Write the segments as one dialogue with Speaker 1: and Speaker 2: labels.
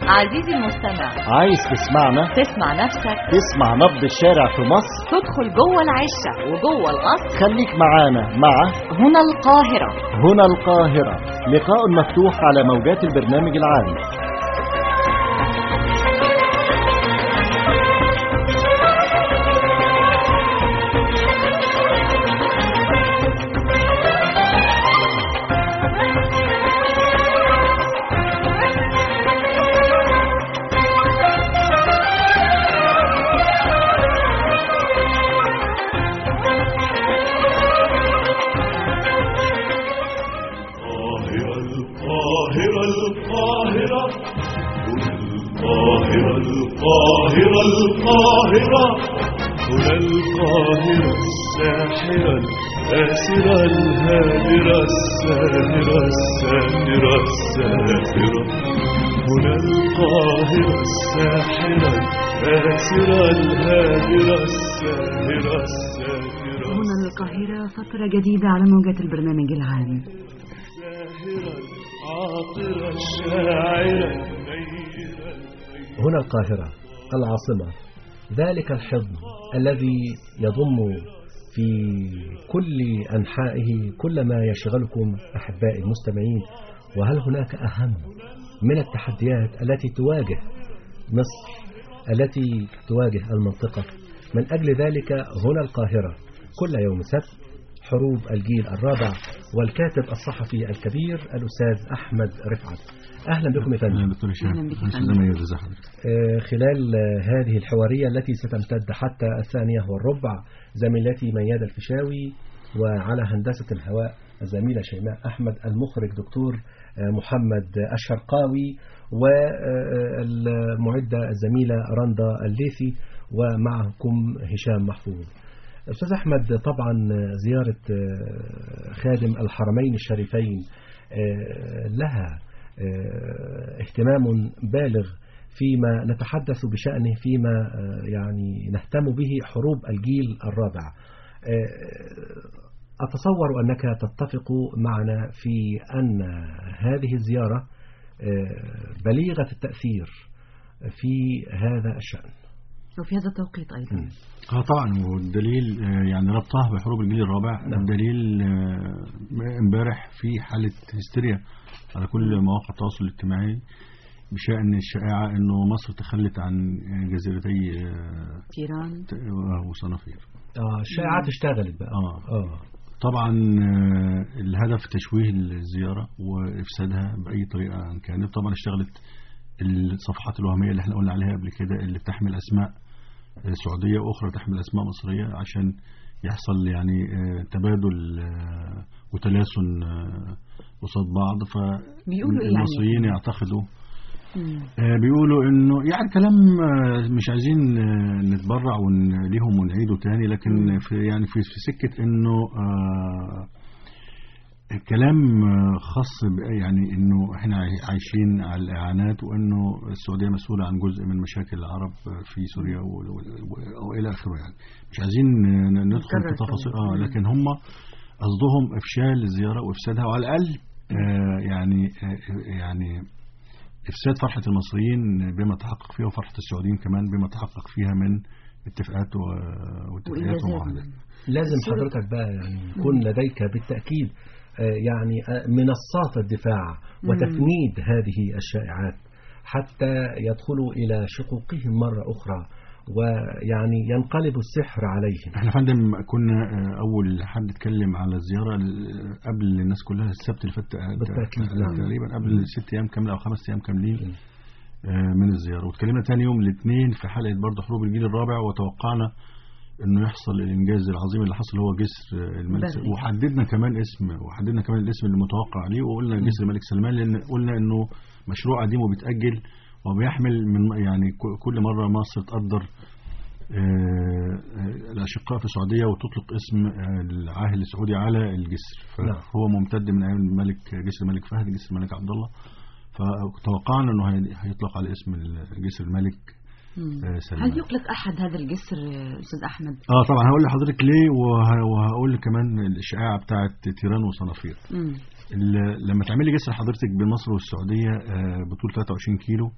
Speaker 1: عزيزي المستمع
Speaker 2: عايز تسمعنا
Speaker 1: تسمع نفسك
Speaker 2: تسمع نبض الشارع في مصر
Speaker 1: تدخل جوه العشة وجوه القصر
Speaker 2: خليك معانا مع
Speaker 1: هنا القاهرة
Speaker 2: هنا القاهرة لقاء مفتوح على موجات البرنامج العام
Speaker 3: القاهرة القاهرة القاهرة القاهرة القاهرة هنا القاهرة الساحرة الآسرة الهادرة الساهرة الساهرة الساهرة هنا القاهرة الساحرة الآسرة الهادرة الساهرة الساهرة
Speaker 4: هنا القاهرة فترة جديدة على موجات البرنامج العام
Speaker 3: الساهرة العاطرة الشاعرة النيرة
Speaker 5: هنا القاهرة العاصمة ذلك الحضن الذي يضم في كل أنحائه كل ما يشغلكم أحبائي المستمعين وهل هناك أهم من التحديات التي تواجه مصر التي تواجه المنطقة من أجل ذلك هنا القاهرة كل يوم سبت حروب الجيل الرابع والكاتب الصحفي الكبير الأستاذ أحمد رفعت أهلا بكم يا فندم
Speaker 6: دكتور هشام
Speaker 4: أهلا بك يا
Speaker 6: أستاذ
Speaker 4: فندم.
Speaker 6: ميز ازي حضرتك
Speaker 5: آه، خلال آه، هذه الحوارية التي ستمتد حتى الثانية والربع زميلتي ميادة الفيشاوي وعلى هندسة الهواء الزميلة شيماء أحمد المخرج دكتور آه، محمد الشرقاوي والمعدة الزميلة رندا الليثي ومعكم هشام محفوظ أستاذ أحمد طبعا زيارة آه، خادم الحرمين الشريفين آه، لها آه، اهتمام بالغ فيما نتحدث بشأنه فيما آه، يعني نهتم به حروب الجيل الرابع آه، أتصور أنك تتفق معنا في أن هذه الزيارة آه، بليغة التأثير في هذا الشأن
Speaker 4: وفي هذا التوقيت أيضا
Speaker 6: اه طبعا والدليل آه، يعني ربطها بحروب الجيل الرابع
Speaker 5: نعم.
Speaker 6: الدليل آه، امبارح في حالة هستيريا على كل مواقع التواصل الاجتماعي بشأن الشائعة انه مصر تخلت عن جزيرتي آه،
Speaker 4: تيران
Speaker 6: ت- آه، وصنافير
Speaker 5: آه، الشائعات اشتغلت بقى
Speaker 6: اه
Speaker 5: آه.
Speaker 6: طبعا آه، الهدف تشويه الزيارة وإفسادها بأي طريقة إن كانت طبعا اشتغلت الصفحات الوهمية اللي احنا قلنا عليها قبل كده اللي بتحمل أسماء آه، سعودية وأخرى تحمل أسماء مصرية عشان يحصل يعني آه، تبادل آه، وتلاسن آه، قصاد بعض
Speaker 4: بيقولوا إيه
Speaker 6: فالمصريين
Speaker 4: يعني؟
Speaker 6: يعتقدوا
Speaker 4: مم.
Speaker 6: آه، بيقولوا انه يعني كلام آه، مش عايزين آه، نتبرع ون- ليهم ونعيده تاني لكن في يعني في في سكه انه آه، كلام آه، خاص ب- يعني انه احنا عاي- عايشين على الاعانات وانه السعوديه مسؤوله عن جزء من مشاكل العرب آه، في سوريا و- و- و- والى اخره يعني مش عايزين ن- ندخل
Speaker 4: نكرر
Speaker 6: في تفاصيل
Speaker 4: طبعاً.
Speaker 6: اه
Speaker 4: مم.
Speaker 6: لكن هم قصدهم افشال الزياره وافسادها وعلى الاقل آه، يعني آه، يعني إفساد فرحة المصريين بما تحقق فيها وفرحة السعوديين كمان بما تحقق فيها من اتفاقات و- واتفاقيات
Speaker 4: وإنجازات
Speaker 6: ومعاهدات
Speaker 5: لازم
Speaker 4: الصورة-
Speaker 5: حضرتك بقى يعني يكون لديك بالتأكيد آه، يعني آه، منصات الدفاع وتفنيد هذه الشائعات حتى يدخلوا إلى شقوقهم مرة أخرى ويعني ينقلب السحر عليهم
Speaker 6: احنا فندم كنا آه، اول حد اتكلم على الزياره ال- قبل الناس كلها السبت اللي فات آه،
Speaker 5: بالتأكيد،
Speaker 6: آه،
Speaker 5: نعم.
Speaker 6: تقريبا قبل ست ايام كامله او خمس ايام كاملين آه، من الزياره واتكلمنا تاني يوم الاثنين في حلقه برضه حروب الجيل الرابع وتوقعنا انه يحصل الانجاز العظيم اللي حصل هو جسر آه، الملك
Speaker 4: بدري.
Speaker 6: وحددنا كمان اسم وحددنا كمان الاسم اللي متوقع عليه وقلنا جسر الملك سلمان لان قلنا انه مشروع قديم وبيتاجل وبيحمل من يعني ك- كل مره مصر تقدر آه، آه، الأشقاء في السعودية وتطلق اسم آه، العاهل السعودي على الجسر
Speaker 5: نعم.
Speaker 6: فهو ممتد من أيام الملك جسر الملك فهد جسر الملك عبد الله فتوقعنا أنه هي- هيطلق على اسم جسر الملك
Speaker 4: مم.
Speaker 6: آه، سلمان
Speaker 4: هل يطلق أحد هذا الجسر آه، أستاذ أحمد؟
Speaker 6: اه طبعا هقول لحضرتك ليه وه- وهقول كمان الاشاعه بتاعه تيران وصنافير
Speaker 4: مم.
Speaker 6: ال- لما تعملي جسر حضرتك بين مصر والسعوديه آه، بطول 23 كيلو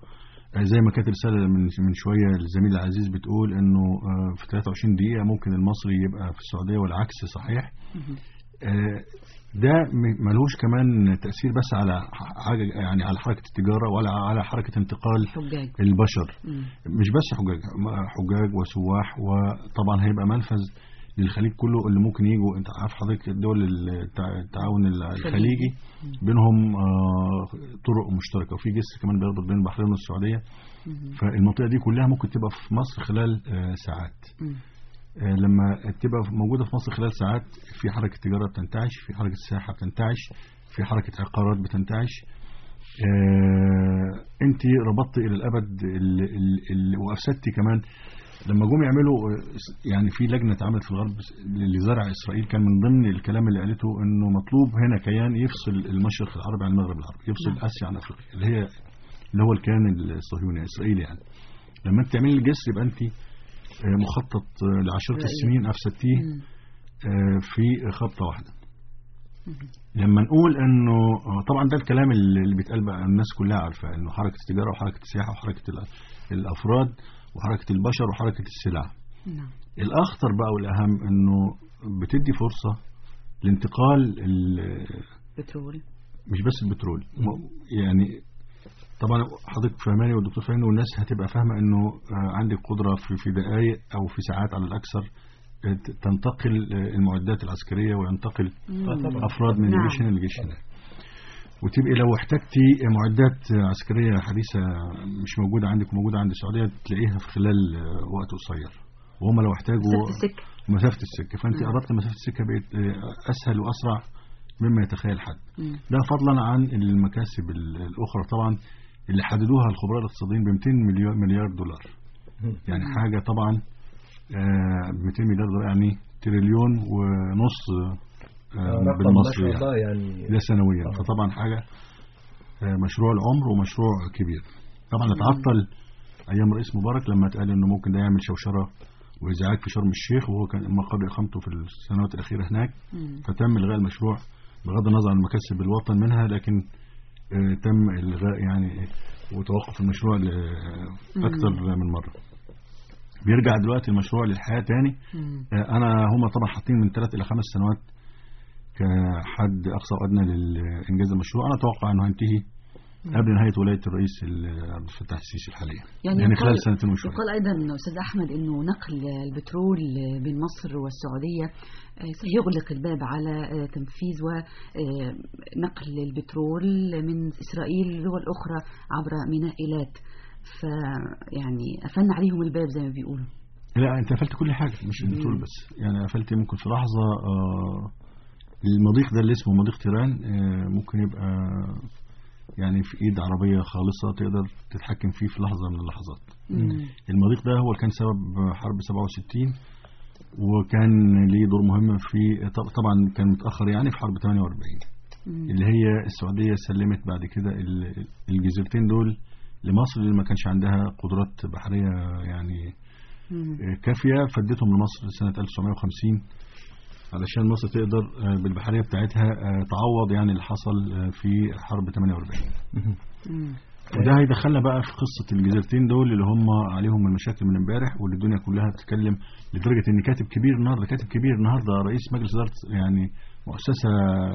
Speaker 6: آه، زي ما كانت رسالة من من شوية الزميل العزيز بتقول إنه آه، في 23 دقيقة ممكن المصري يبقى في السعودية والعكس صحيح آه، ده م- ملوش كمان تأثير بس على حاجة يعني على حركة التجارة ولا على حركة انتقال
Speaker 4: حجاج
Speaker 6: البشر
Speaker 4: مم.
Speaker 6: مش بس حجاج م- حجاج وسواح وطبعا هيبقى منفذ للخليج كله اللي ممكن يجوا انت عارف حضرتك الدول التع- التعاون الخليجي بينهم آه، طرق مشتركه وفي جسر كمان بيربط بين البحرين والسعوديه فالمنطقه دي كلها ممكن تبقى في مصر خلال آه، ساعات
Speaker 4: مم.
Speaker 6: آه، لما تبقى موجوده في مصر خلال ساعات في حركه تجاره بتنتعش في حركه سياحه بتنتعش في حركه عقارات بتنتعش آه، انت ربطت الى الابد ال ال ال وافسدتي كمان لما جم يعملوا آه، يعني في لجنه اتعملت في الغرب لزرع اسرائيل كان من ضمن الكلام اللي قالته انه مطلوب هنا كيان يفصل المشرق العربي عن المغرب العربي يفصل
Speaker 4: نعم.
Speaker 6: اسيا عن افريقيا اللي هي اللي هو الكيان الصهيوني الاسرائيلي يعني لما انت تعملي الجسر يبقى انت آه، مخطط آه، لعشرة
Speaker 4: رأيي.
Speaker 6: السنين افسدتيه
Speaker 4: مم.
Speaker 6: آه، في خبطه واحده لما نقول انه آه، طبعا ده الكلام اللي اللي بيتقال بقى الناس كلها عارفاه انه حركه التجاره وحركه السياحه وحركه ال- الافراد وحركه البشر وحركه السلع
Speaker 4: نعم
Speaker 6: الاخطر بقى والاهم انه بتدي فرصه لانتقال ال-
Speaker 4: بترول
Speaker 6: مش بس البترول م- يعني طبعا حضرتك فهماني والدكتور فهماني والناس هتبقى فاهمه انه آه، عندك قدره في في دقائق او في ساعات على الاكثر آه، ت- تنتقل آه، المعدات العسكريه وينتقل افراد من
Speaker 4: نعم.
Speaker 6: الجيش هنا للجيش هناك وتبقي لو احتجتي معدات عسكريه حديثه مش موجوده عندك وموجوده عند السعوديه تلاقيها في خلال آه، وقت قصير وهم لو احتاجوا
Speaker 4: مسافة السكة
Speaker 6: مسافه السكه فانت
Speaker 4: نعم.
Speaker 6: قربت مسافه السكه بقت آه، اسهل واسرع مما يتخيل حد
Speaker 4: مم.
Speaker 6: ده فضلا عن المكاسب ال- الاخرى طبعا اللي حددوها الخبراء الاقتصاديين ب 200 مليار مليار دولار يعني حاجه طبعا آه، ب 200 مليار دولار يعني تريليون ونص آه،
Speaker 5: رقم ما
Speaker 6: بالمصري
Speaker 5: شاء
Speaker 6: يعني.
Speaker 5: الله يعني
Speaker 6: ده سنويا
Speaker 5: آه.
Speaker 6: فطبعا حاجه آه، مشروع العمر ومشروع كبير طبعا اتعطل ايام رئيس مبارك لما اتقال انه ممكن ده يعمل شوشره وازعاج في شرم الشيخ وهو كان ما قبل اقامته في السنوات الاخيره هناك
Speaker 4: مم.
Speaker 6: فتم الغاء المشروع بغض النظر عن مكاسب الوطن منها لكن آه، تم الغاء يعني وتوقف المشروع اكثر من مره بيرجع دلوقتي المشروع للحياه تاني
Speaker 4: مم.
Speaker 6: آه، انا هم طبعا حاطين من ثلاث الى خمس سنوات كحد اقصى وادنى لانجاز المشروع انا اتوقع انه هينتهي قبل نهايه ولايه الرئيس ال- عبد الفتاح السيسي الحاليه
Speaker 4: يعني
Speaker 6: يعني
Speaker 4: يقال-
Speaker 6: خلال سنتين وشويه
Speaker 4: يقال ايضا استاذ احمد انه نقل البترول بين مصر والسعوديه آه، سيغلق الباب على آه، تنفيذ ونقل البترول من اسرائيل لدول اخرى عبر ميناء ايلات فيعني قفلنا عليهم الباب زي ما بيقولوا
Speaker 6: لا انت قفلت كل حاجه مش البترول بس يعني قفلت ممكن في لحظه آه، المضيق ده اللي اسمه مضيق تيران آه، ممكن يبقى يعني في ايد عربيه خالصه تقدر تتحكم فيه في لحظه من اللحظات
Speaker 4: مم.
Speaker 6: المضيق ده هو اللي كان سبب حرب 67 وكان ليه دور مهم في طب- طبعا كان متاخر يعني في حرب 48
Speaker 4: مم.
Speaker 6: اللي هي السعوديه سلمت بعد كده ال- الجزيرتين دول لمصر اللي ما كانش عندها قدرات بحريه يعني
Speaker 4: مم.
Speaker 6: كافيه فادتهم لمصر سنه 1950 علشان مصر تقدر آه، بالبحريه بتاعتها آه، تعوض يعني اللي حصل آه، في حرب 48
Speaker 4: مم.
Speaker 6: وده هيدخلنا بقى في قصة الجزيرتين دول اللي هم عليهم المشاكل من امبارح واللي الدنيا كلها بتتكلم لدرجة ان كاتب كبير النهارده كاتب كبير النهارده رئيس مجلس إدارة يعني مؤسسة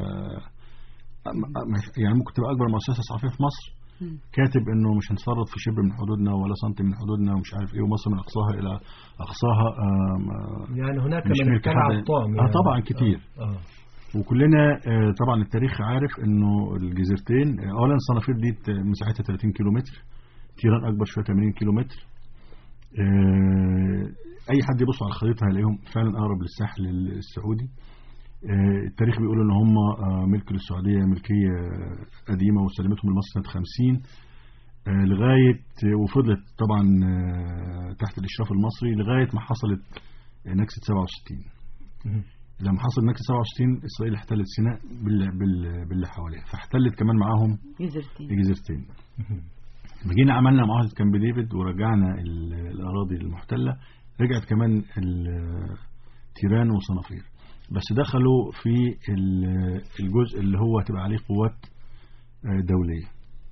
Speaker 6: يعني ممكن تبقى أكبر مؤسسة صحفية في مصر
Speaker 4: مم.
Speaker 6: كاتب انه مش هنتصرف في شبر من حدودنا ولا سنتي من حدودنا ومش عارف ايه ومصر من اقصاها الى اقصاها آم، آه،
Speaker 5: يعني هناك
Speaker 6: مش
Speaker 5: من
Speaker 6: ملك
Speaker 5: ابتلع
Speaker 6: حد.
Speaker 5: الطعم
Speaker 6: آه، طبعا كتير.
Speaker 5: آه. آه.
Speaker 6: وكلنا آه، طبعا التاريخ عارف انه الجزيرتين آه، اولا الصنافير دي ت- مساحتها 30 كيلو متر تيران اكبر شويه 80 كيلو متر آه، اي حد يبص على الخريطه هيلاقيهم فعلا اقرب للساحل السعودي آه، التاريخ بيقول ان هم آه، ملك للسعوديه ملكيه قديمه وسلمتهم لمصر سنه 50 آه، لغايه وفضلت طبعا آه، تحت الاشراف المصري لغايه ما حصلت نكسه 67
Speaker 5: مم.
Speaker 6: لما حصل نكسه 67 اسرائيل احتلت سيناء بال بال باللي حواليها فاحتلت كمان معاهم
Speaker 4: جزرتين
Speaker 6: الجزيرتين لما جينا عملنا معاهده كامب ديفيد ورجعنا ال- الاراضي المحتله رجعت كمان ال- تيران وصنافير بس دخلوا في ال- الجزء اللي هو هتبقى عليه قوات آه، دوليه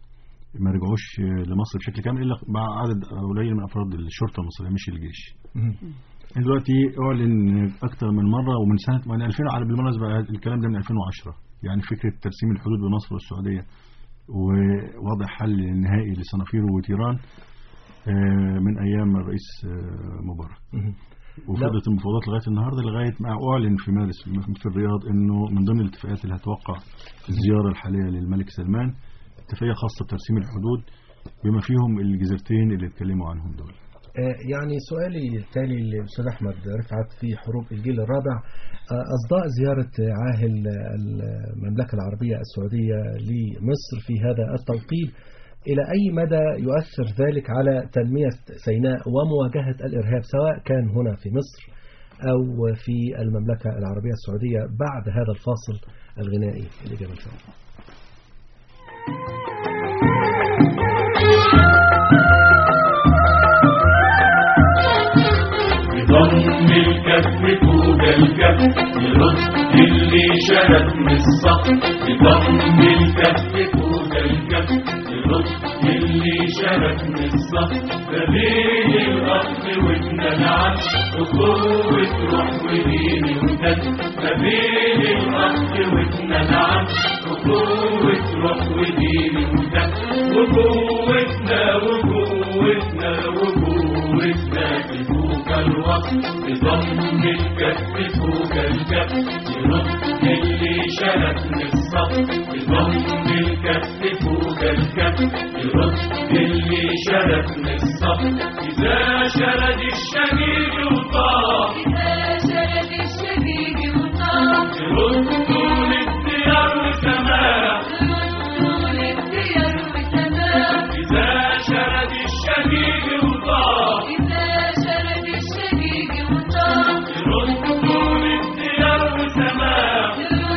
Speaker 6: ما رجعوش لمصر بشكل كامل الا مع عدد قليل من افراد الشرطه المصريه مش الجيش دلوقتي اعلن اكثر من مره ومن سنه من 2000 على بالمناسبه الكلام ده من 2010 يعني فكره ترسيم الحدود بين مصر والسعوديه ووضع حل نهائي لصنافير وتيران آه، من ايام الرئيس آه، مبارك وفضلت المفاوضات لغايه النهارده لغايه ما اعلن في مارس في الرياض انه من ضمن الاتفاقات اللي هتوقع الزياره الحاليه للملك سلمان اتفاقيه خاصه بترسيم الحدود بما فيهم الجزيرتين اللي اتكلموا عنهم دول
Speaker 5: آه، يعني سؤالي التالي للأستاذ أحمد رفعت في حروب الجيل الرابع آه، أصداء زيارة عاهل المملكة العربية السعودية لمصر في هذا التوقيت إلى أي مدى يؤثر ذلك على تنمية سيناء ومواجهة الإرهاب سواء كان هنا في مصر أو في المملكة العربية السعودية بعد هذا الفاصل الغنائي الإجابة إن شاء الله
Speaker 3: ضم الكف فوق الكف يرد اللي شرف من الصف بضم الكف فوق الكف يرد اللي شرف من الصف ما بين الأخ وابن العم أخوة روح ودين ودم ما بين الأخ وابن العم أخوة روح ودين ودم وقوتنا وقوتنا وقوتنا في فوق الوقت بضم الكف فوق الكف يرد اللي شرف من الصف بضم الكف فوق الكف يرد اللي شرف من الصف إذا شرد الشهيد وطاف يردوا للديار وسماء إذا شرد الشهيد وطاف يردوا للديار وسماء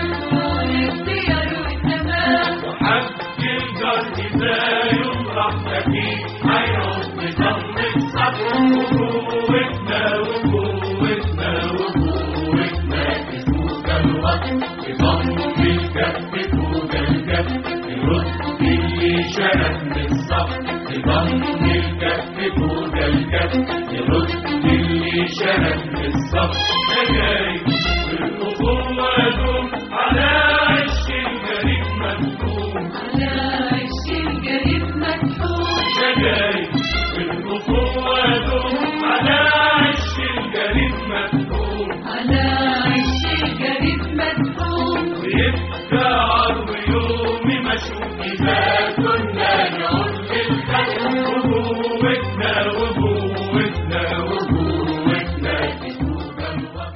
Speaker 3: وحق الجر إذا يطرح أكيد هيعود بضم الصف وقوتنا وقوتنا وقوتنا في فوق الوقت بضم الكف فوق الكف يرد اللي شرف من الصف بضم الكف فوق الكف يرد اللي شرف من الصف نجاي بالأخوة دوم على عش الجريب مكتوم نجاي بالأخوة دوم على عش الجريب مكتوم ويبقى عرض يوم مشوق إذا كنا نعود للخلق وقوتنا وقوتنا وقوتنا في سوق الوقت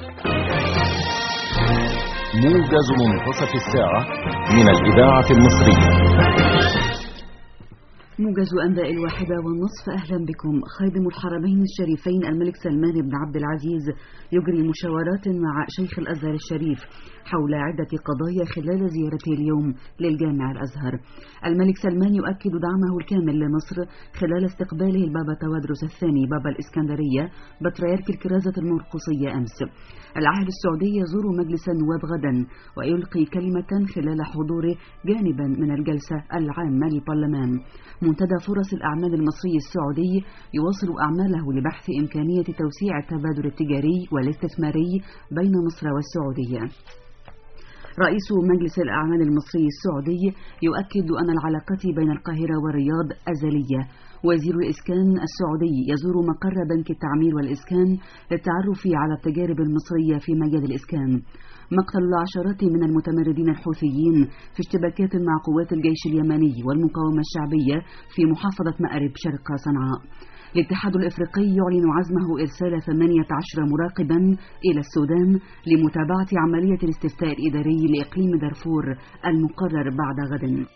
Speaker 2: موجز منتصف الساعة من الإذاعة المصرية
Speaker 4: موجز أنباء الواحدة والنصف أهلا بكم خادم الحرمين الشريفين الملك سلمان بن عبد العزيز يجري مشاورات مع شيخ الأزهر الشريف حول عدة قضايا خلال زيارته اليوم للجامع الأزهر الملك سلمان يؤكد دعمه الكامل لمصر خلال استقباله البابا توادرس الثاني بابا الإسكندرية بطريرك الكرازة المرقصية أمس العهد السعودي يزور مجلس النواب غدا ويلقي كلمة خلال حضوره جانبا من الجلسة العامة للبرلمان منتدى فرص الأعمال المصري السعودي يواصل أعماله لبحث إمكانية توسيع التبادل التجاري والاستثماري بين مصر والسعودية رئيس مجلس الأعمال المصري السعودي يؤكد أن العلاقة بين القاهرة والرياض أزلية وزير الإسكان السعودي يزور مقر بنك التعمير والإسكان للتعرف على التجارب المصرية في مجال الإسكان مقتل العشرات من المتمردين الحوثيين في اشتباكات مع قوات الجيش اليمني والمقاومة الشعبية في محافظة مأرب شرق صنعاء الاتحاد الافريقي يعلن عزمه ارسال 18 مراقبا الى السودان لمتابعه عمليه الاستفتاء الاداري لاقليم دارفور المقرر بعد غد.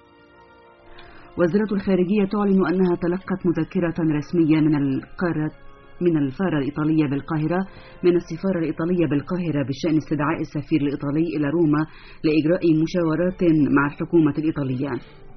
Speaker 4: وزاره الخارجيه تعلن انها تلقت مذكره رسميه من القاره من الفارة الإيطالية بالقاهرة من السفارة الإيطالية بالقاهرة بشأن استدعاء السفير الإيطالي إلى روما لإجراء مشاورات مع الحكومة الإيطالية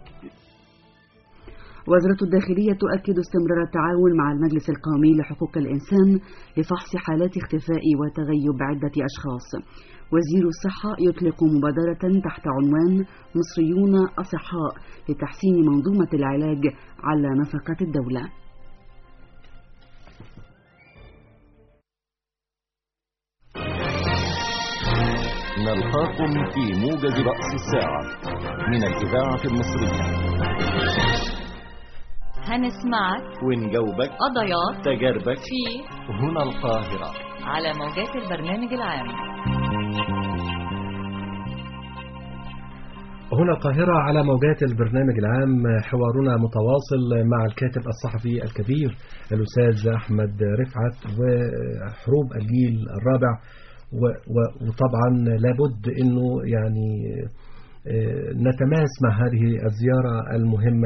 Speaker 4: وزارة الداخلية تؤكد استمرار التعاون مع المجلس القومي لحقوق الإنسان لفحص حالات اختفاء وتغيب عدة أشخاص وزير الصحة يطلق مبادرة تحت عنوان مصريون أصحاء لتحسين منظومة العلاج على نفقة الدولة
Speaker 2: نلقاكم في موجز رأس الساعة من الإذاعة المصرية
Speaker 1: هنسمعك
Speaker 2: ونجاوبك
Speaker 1: قضايات
Speaker 2: تجاربك
Speaker 1: في
Speaker 2: هنا القاهرة
Speaker 1: على موجات البرنامج العام
Speaker 5: هنا القاهرة على موجات البرنامج العام حوارنا متواصل مع الكاتب الصحفي الكبير الأستاذ أحمد رفعت وحروب الجيل الرابع و- و- وطبعا لابد أنه يعني آه، نتماس مع هذه الزيارة المهمة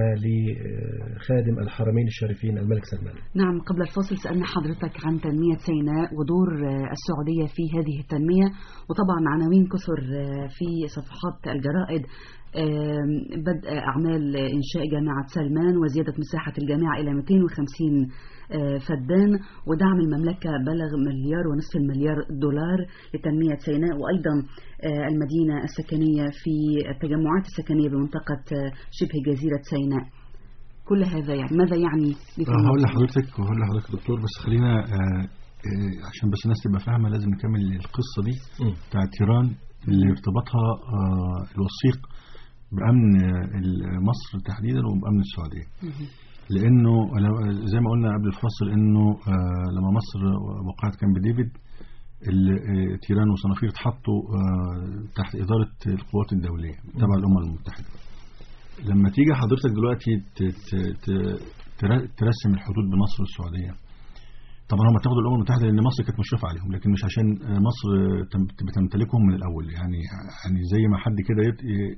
Speaker 5: لخادم الحرمين الشريفين الملك سلمان
Speaker 4: نعم قبل الفاصل سألنا حضرتك عن تنمية سيناء ودور آه، السعودية في هذه التنمية وطبعا عناوين كثر آه، في صفحات الجرائد آم، بدء أعمال إنشاء جامعة سلمان وزيادة مساحة الجامعة إلى 250 آه، فدان ودعم المملكة بلغ مليار ونصف المليار دولار لتنمية سيناء وأيضا آه، المدينة السكنية في التجمعات السكنية بمنطقة آه، شبه جزيرة سيناء كل هذا يعني ماذا يعني
Speaker 6: آه، هقول لحضرتك هقول لحضرتك يا دكتور بس خلينا آه، آه، عشان بس الناس تبقى فاهمه لازم نكمل القصه دي بتاعت تيران اللي ارتباطها آه، الوثيق بامن آه، مصر تحديدا وبامن السعوديه لانه لو- زي ما قلنا قبل الفصل انه آه، لما مصر وقعت كامب ديفيد ال- آه، تيران وصنافير اتحطوا آه، تحت اداره القوات الدوليه تبع الامم المتحده لما تيجي حضرتك دلوقتي ت- ت- ت- تر- ترسم الحدود بين مصر والسعوديه طبعا هم اتخذوا الامم المتحده لان مصر كانت مشرفه عليهم لكن مش عشان آه، مصر آه، تم- بتمتلكهم من الاول يعني يعني زي ما حد كده يت- ي-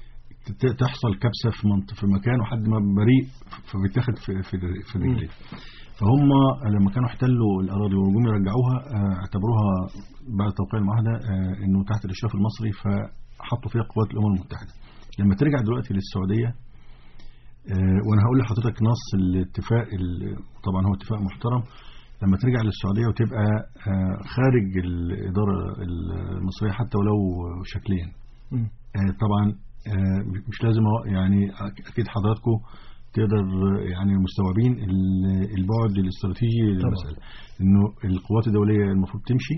Speaker 6: ت- تحصل كبسه في منطقه في مكان وحد ما بريء فبيتاخد في في في رجليه فهم لما كانوا احتلوا الاراضي وجم يرجعوها آه، اعتبروها بعد توقيع المعاهده آه، انه تحت الاشراف المصري فحطوا فيها قوات الامم المتحده لما ترجع دلوقتي للسعوديه آه، وانا هقول لحضرتك نص الاتفاق ال- طبعا هو اتفاق محترم لما ترجع للسعوديه وتبقى آه، خارج الاداره المصريه حتى ولو شكليا آه، طبعا آه، مش لازم أو- يعني أك- اكيد حضراتكم تقدر آه، يعني مستوعبين ال- البعد الاستراتيجي للمساله انه القوات الدوليه المفروض تمشي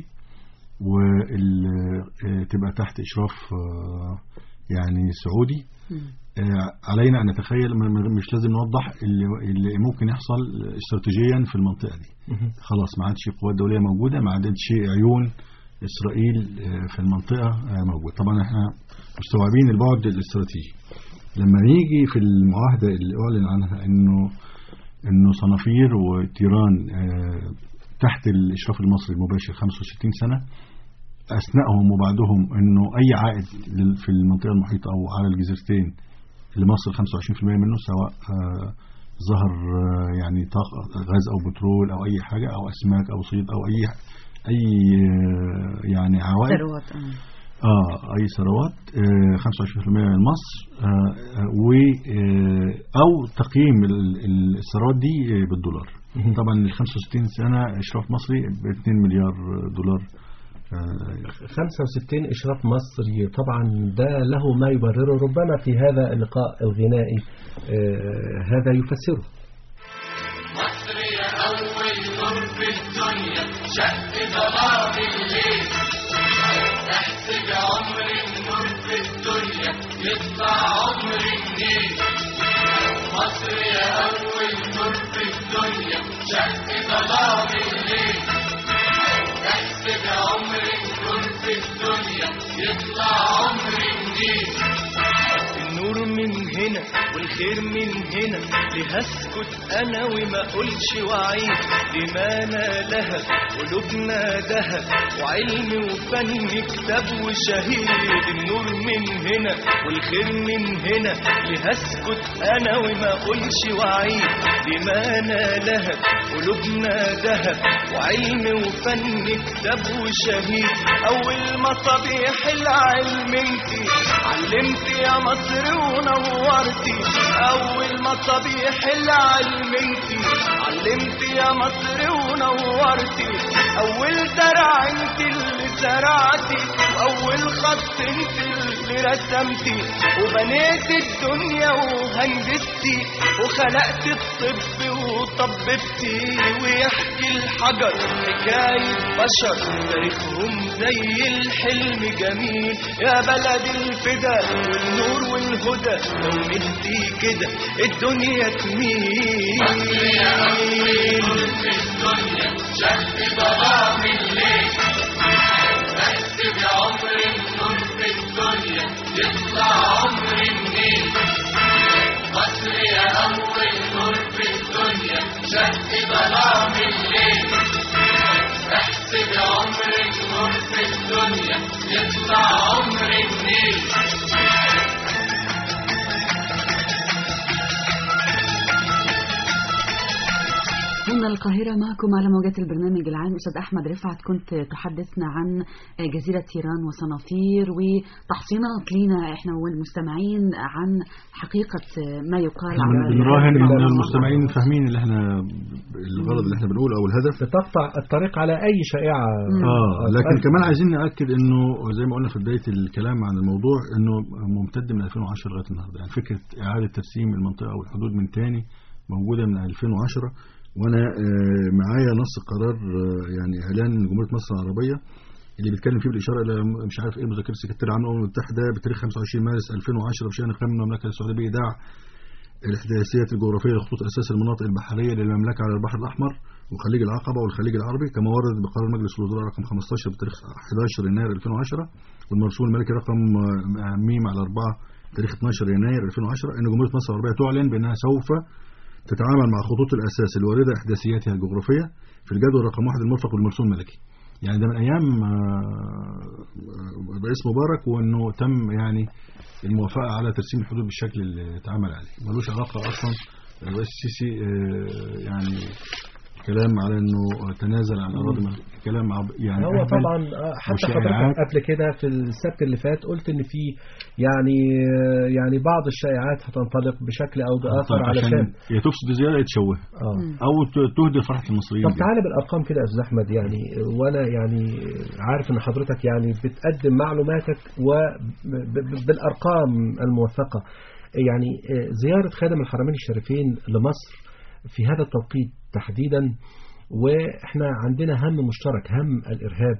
Speaker 6: وتبقى تحت اشراف آه، يعني سعودي آه، علينا ان نتخيل م- م- مش لازم نوضح اللي, اللي ممكن يحصل استراتيجيا في المنطقه دي خلاص ما عادش قوات دوليه موجوده ما عادش عيون اسرائيل آه، في المنطقه آه، موجود طبعا احنا مستوعبين البعد الاستراتيجي لما نيجي في المعاهده اللي اعلن عنها انه انه صنافير وتيران آه، تحت الاشراف المصري المباشر 65 سنه اثناءهم وبعدهم انه اي عائد لل- في المنطقه المحيطه او على الجزيرتين لمصر 25% منه سواء آه، ظهر آه، يعني طاقه غاز او بترول او اي حاجه او اسماك او صيد او اي اي آه، يعني عوائد
Speaker 4: ثروات آه.
Speaker 6: اه اي ثروات آه 25% من مصر آه آه، و آه او تقييم ال- ال- الثروات دي آه، بالدولار طبعا ال 65 سنه اشراف مصري ب 2 مليار دولار آه
Speaker 5: 65 إشراف مصري طبعا ده له ما يبرره ربما في هذا اللقاء الغنائي آه، هذا يفسره
Speaker 3: مصر يا أول نور في الدنيا شق ظلام الليل احسب عمر النور في الدنيا يطلع عمر النيل مصر يا أول نور في الدنيا شق ظلام الليل احسب عمر النور في الدنيا يطلع عمر النيل
Speaker 7: النور من هنا والخير من هنا ليه اسكت انا وما اقولش وعيد ايمانا لها قلوبنا دهب وعلم وفن كتاب وشهيد النور من هنا والخير من هنا ليه اسكت انا وما اقولش وعيد ايمانا لها قلوبنا دهب وعلم وفن كتاب وشهيد اول مصابيح العلم انتي علمتي يا مصر ونورتي اول مصابيح العلم انتي علمتي يا مصر ونورتي اول زرع انت اللي زرعتي واول خط انت اللي رسمتي وبنيت الدنيا وهندستي وخلقت الطب وطببتي ويحكي الحجر حكاية بشر تاريخهم زي الحلم جميل يا بلد الفدا والنور والهدى لو نهدي كده الدنيا تميل
Speaker 3: في الدنيا شق ظلام الليل احسب عمر النور في الدنيا يطلع عمر النيل مصر يا أول نور في الدنيا شق ظلام الليل احسب عمر النور في الدنيا يطلع عمر النيل
Speaker 4: هنا القاهرة معكم على موجات البرنامج العام أستاذ أحمد رفعت كنت تحدثنا عن جزيرة تيران وصنافير وتحصينات لينا إحنا والمستمعين عن حقيقة ما يقال
Speaker 6: احنا
Speaker 4: على
Speaker 6: بنراهن ان
Speaker 4: البلد.
Speaker 6: المستمعين فاهمين اللي احنا الغرض اللي احنا بنقوله او الهدف
Speaker 5: بتقطع الطريق على أي شائعة
Speaker 6: اه لكن
Speaker 5: طيب.
Speaker 6: كمان عايزين ناكد انه زي ما قلنا في بدايه الكلام عن الموضوع انه ممتد من 2010 لغايه النهارده يعني فكره اعاده ترسيم المنطقه والحدود من تاني موجوده من 2010 وانا آه، معايا نص قرار آه، يعني اعلان جمهوريه مصر العربيه اللي بيتكلم فيه بالاشاره الى مش عارف ايه مذكره السكرتير العام للامم المتحده بتاريخ 25 مارس 2010 بشان قيام المملكه السعوديه بايداع الاحداثيات الجغرافيه لخطوط اساس المناطق البحريه للمملكه على البحر الاحمر وخليج العقبه والخليج العربي كما ورد بقرار مجلس الوزراء رقم 15 بتاريخ 11 يناير 2010 والمرسوم الملكي رقم آه، ميم على 4 تاريخ 12 يناير 2010 ان جمهوريه مصر العربيه تعلن بانها سوف تتعامل مع خطوط الاساس الوارده احداثياتها الجغرافيه في الجدول رقم واحد المرفق بالمرسوم الملكي. يعني ده من ايام آه، الرئيس مبارك وانه تم يعني الموافقه على ترسيم الحدود بالشكل اللي اتعمل عليه، ملوش علاقه اصلا الرئيس السيسي آه، يعني كلام على انه تنازل عن اراضي مل- كلام عب- يعني
Speaker 5: هو
Speaker 6: أهبل
Speaker 5: طبعا آه، حتى
Speaker 6: وشائعات.
Speaker 5: حضرتك قبل كده في السبت اللي فات قلت ان في يعني يعني بعض الشائعات هتنطلق بشكل او باخر
Speaker 6: عشان
Speaker 5: علشان
Speaker 6: يا تفسد زياده يتشوه
Speaker 5: اه
Speaker 6: او ت- تهدر فرحه المصريين
Speaker 5: طب
Speaker 6: دي.
Speaker 5: تعالى بالارقام كده يا استاذ احمد يعني وانا يعني عارف ان حضرتك يعني بتقدم معلوماتك وبالارقام الموثقه يعني آه، زياره خادم الحرمين الشريفين لمصر في هذا التوقيت تحديدا واحنا عندنا هم مشترك هم الارهاب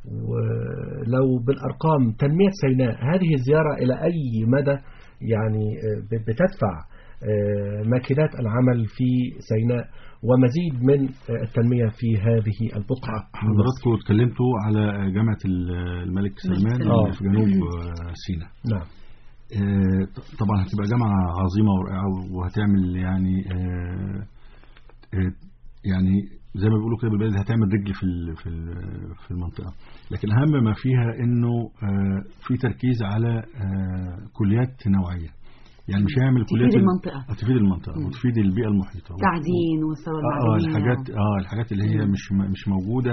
Speaker 5: ولو بالارقام تنميه سيناء هذه الزياره الى اي مدى يعني آه، بتدفع آه، ماكينات العمل في سيناء ومزيد من آه، التنمية في هذه البقعة
Speaker 6: حضراتكم اتكلمتوا على جامعة الملك سلمان
Speaker 5: آه.
Speaker 6: اللي في جنوب آه، سيناء
Speaker 5: نعم
Speaker 6: آه، طبعا هتبقى جامعة عظيمة ورائعة وهتعمل يعني آه، آه، يعني زي ما بيقولوا كده بالبلد هتعمل رجل في ال- في ال- في المنطقة لكن أهم ما فيها إنه آه، في تركيز على آه، كليات نوعية يعني مش هيعمل
Speaker 4: تفيد
Speaker 6: كليات
Speaker 4: المنطقة.
Speaker 6: تفيد المنطقة
Speaker 4: مم.
Speaker 6: وتفيد البيئة المحيطة
Speaker 4: تعدين والثروة
Speaker 6: اه
Speaker 4: المعدنية
Speaker 6: الحاجات اه الحاجات اللي هي
Speaker 4: مم.
Speaker 6: مش م- مش موجوده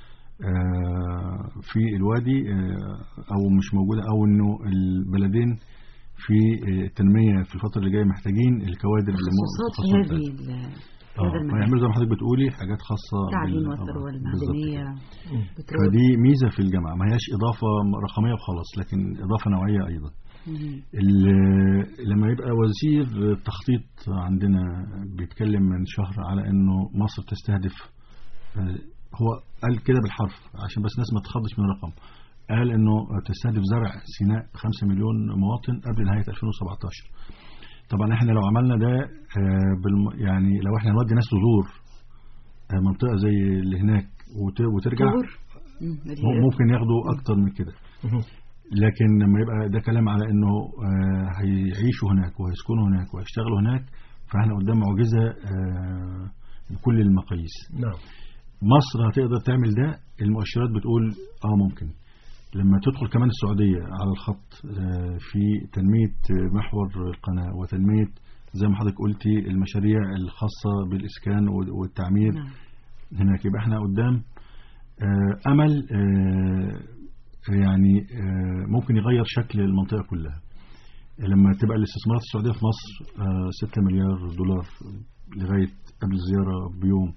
Speaker 6: آه في الوادي آه او مش موجوده او انه البلدين في آه، التنميه في الفتره اللي جايه محتاجين الكوادر اللي مو-
Speaker 4: تخصصات في
Speaker 6: التخصصات
Speaker 4: هذه
Speaker 6: بتاعتها.
Speaker 4: ال- في هذا
Speaker 6: اه
Speaker 4: المجال
Speaker 6: فيعملوا زي ما حضرتك بتقولي حاجات خاصه
Speaker 4: التعدين
Speaker 6: بال-
Speaker 4: والثروة
Speaker 6: آه، بالظبط
Speaker 4: المعدنية
Speaker 6: كده.
Speaker 4: بترول.
Speaker 6: فدي ميزه في الجامعه ما هياش اضافه رقميه وخلاص لكن اضافه نوعيه ايضا
Speaker 4: مم.
Speaker 6: ال- لما يبقى وزير التخطيط عندنا بيتكلم من شهر على انه مصر تستهدف آه، هو قال كده بالحرف عشان بس الناس ما تخضش من الرقم قال انه تستهدف زرع سيناء 5 مليون مواطن قبل نهايه 2017 طبعا احنا لو عملنا ده آه، بالم يعني لو احنا نودي ناس تزور آه، منطقه زي اللي هناك وت- وترجع
Speaker 4: طور. مم.
Speaker 6: مم- ممكن ياخدوا اكتر من كده لكن لما يبقى ده كلام على انه آه، هيعيشوا هناك وهيسكنوا هناك وهيشتغلوا هناك فاحنا قدام معجزه آه، بكل المقاييس
Speaker 5: نعم
Speaker 6: مصر هتقدر تعمل ده المؤشرات بتقول اه ممكن لما تدخل كمان السعوديه على الخط آه، في تنميه آه، محور القناه وتنميه زي ما حضرتك قلتي المشاريع الخاصه بالاسكان والتعمير
Speaker 4: نعم.
Speaker 6: هناك يبقى احنا قدام آه، امل آه، يعني آه، ممكن يغير شكل المنطقه كلها لما تبقى الاستثمارات السعوديه في مصر آه، 6 مليار دولار لغايه قبل الزياره بيوم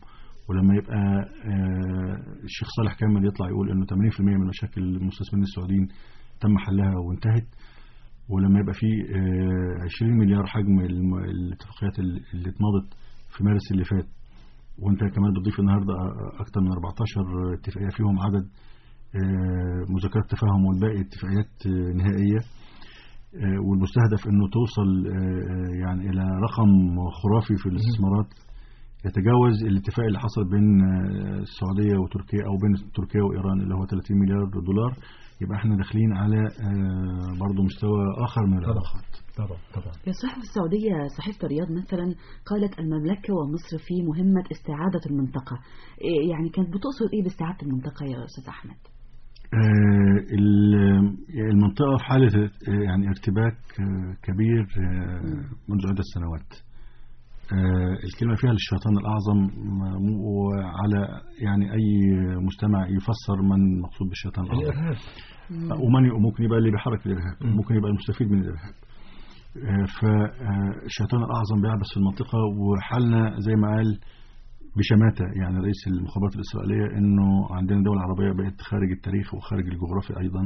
Speaker 6: ولما يبقى آه، الشيخ صالح كامل يطلع يقول انه 80% من مشاكل المستثمرين السعوديين تم حلها وانتهت ولما يبقى في آه، 20 مليار حجم الم- الاتفاقيات اللي اللي اتمضت في مارس اللي فات وانت كمان بتضيف النهارده اكثر من 14 اتفاقيه فيهم عدد آه، مذكرات تفاهم والباقي اتفاقيات آه، نهائيه آه، والمستهدف انه توصل آه، يعني الى رقم خرافي في الاستثمارات يتجاوز الاتفاق اللي حصل بين آه، السعوديه وتركيا او بين تركيا وايران اللي هو 30 مليار دولار يبقى احنا داخلين على آه، برضه مستوى اخر من العلاقات
Speaker 5: طبعا طبعا
Speaker 4: في صحف السعودية صحيفة الرياض مثلا قالت المملكة ومصر في مهمة استعادة المنطقة إيه يعني كانت بتقصد إيه باستعادة المنطقة يا أستاذ أحمد؟
Speaker 6: آه، ال- المنطقة في حالة آه، يعني ارتباك آه، كبير آه، منذ عدة سنوات آه، الكلمة فيها للشيطان الأعظم م- وعلى يعني أي مستمع يفسر من مقصود بالشيطان الأعظم
Speaker 5: الإرهاب
Speaker 6: ومن ممكن يبقى اللي بيحرك الإرهاب ممكن يبقى المستفيد من الإرهاب فالشيطان الأعظم بيعبث في المنطقة وحالنا زي ما قال بشماتة يعني رئيس المخابرات الإسرائيلية إنه عندنا دولة عربية بقت خارج التاريخ وخارج الجغرافيا أيضا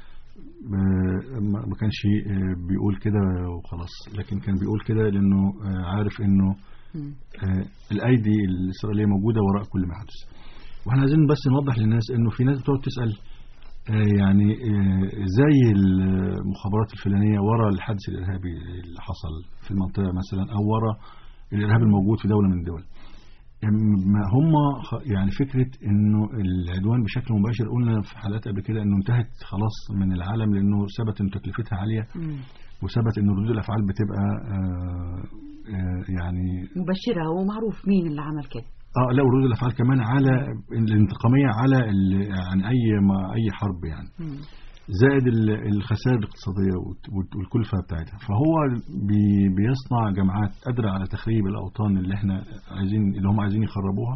Speaker 6: آه، ما ما كانش آه، بيقول كده وخلاص لكن كان بيقول كده لأنه آه، عارف إنه آه، الأيدي الإسرائيلية موجودة وراء كل ما حدث واحنا عايزين بس نوضح للناس إنه في ناس بتقعد تسأل آه، يعني آه، زي المخابرات الفلانية ورا الحادث الإرهابي اللي حصل في المنطقة مثلا أو ورا الإرهاب الموجود في دولة من الدول ما هم خ- يعني فكرة انه العدوان بشكل مباشر قلنا في حلقات قبل كده انه انتهت خلاص من العالم لانه ثبت ان تكلفتها عالية وثبت ان ردود الافعال بتبقى آه آه يعني
Speaker 4: مبشرة ومعروف مين اللي عمل كده
Speaker 6: اه لا وردود الافعال كمان على الانتقامية على ال- يعني اي ما اي حرب يعني زائد ال- الخسائر الاقتصادية والت- والت- والكلفة بتاعتها فهو بي بيصنع جماعات قادرة على تخريب الأوطان اللي احنا عايزين اللي هم عايزين يخربوها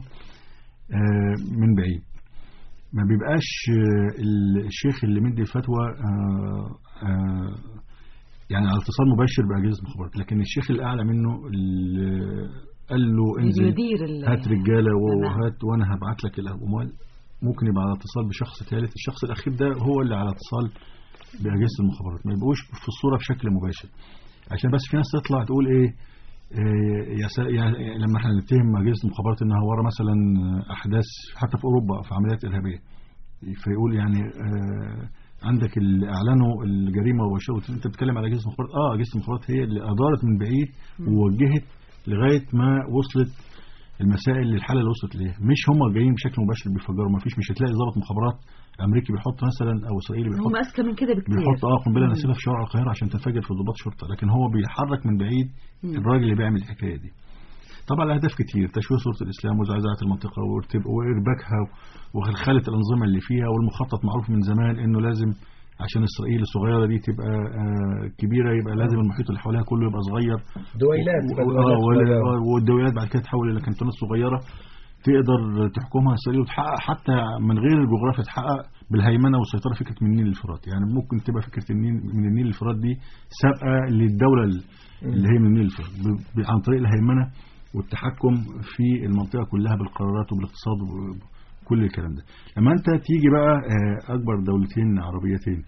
Speaker 6: آه، من بعيد ما بيبقاش آه، ال- الشيخ اللي مدي الفتوى آه، آه، يعني على اتصال مباشر بأجهزة المخابرات لكن الشيخ الأعلى منه اللي قال له انزل
Speaker 4: يدير ال-
Speaker 6: هات رجالة
Speaker 4: تمام.
Speaker 6: وهات وأنا هبعت لك الأموال ممكن يبقى على اتصال بشخص ثالث الشخص الأخير ده هو اللي على اتصال بأجهزة المخابرات ما يبقوش في الصورة بشكل مباشر عشان بس في ناس تطلع تقول ايه إيه، يا سا- يا- لما احنا نتهم اجهزه المخابرات انها ورا مثلا احداث حتى في اوروبا في عمليات ارهابيه فيقول يعني آه، عندك اللي اعلنوا الجريمه وبشروا انت بتتكلم على اجهزه المخابرات اه اجهزه المخابرات هي اللي ادارت من بعيد ووجهت لغايه ما وصلت المسائل للحاله اللي وصلت ليها مش هم جايين بشكل مباشر بيفجروا ما فيش مش هتلاقي ضابط مخابرات امريكي بيحط مثلا او اسرائيلي بيحط
Speaker 4: هم أذكى من كده بكتير
Speaker 6: بيحط اه قنبله
Speaker 4: مم.
Speaker 6: ناسفه في شوارع القاهره عشان تنفجر في ضباط شرطه لكن هو بيحرك من بعيد
Speaker 4: مم.
Speaker 6: الراجل اللي بيعمل الحكايه دي طبعا الاهداف كتير تشويه صوره الاسلام وزعزعه المنطقه وارتب- وارباكها وخلخله الانظمه اللي فيها والمخطط معروف من زمان انه لازم عشان اسرائيل الصغيره دي تبقى آه كبيره يبقى لازم المحيط اللي حواليها كله يبقى صغير
Speaker 5: دويلات
Speaker 6: و- و- آه، وال- والدويلات بعد كده تحول الى كانتونات صغيره تقدر تحكمها اسرائيل وتحقق حتى من غير الجغرافيا تحقق بالهيمنه والسيطره فكره من النيل للفرات يعني ممكن تبقى فكره النيل من النيل للفرات دي سابقه للدوله اللي هي من النيل للفرات ب- ب- عن طريق الهيمنه والتحكم في المنطقه كلها بالقرارات وبالاقتصاد وكل الكلام ده لما انت تيجي بقى آه، اكبر دولتين عربيتين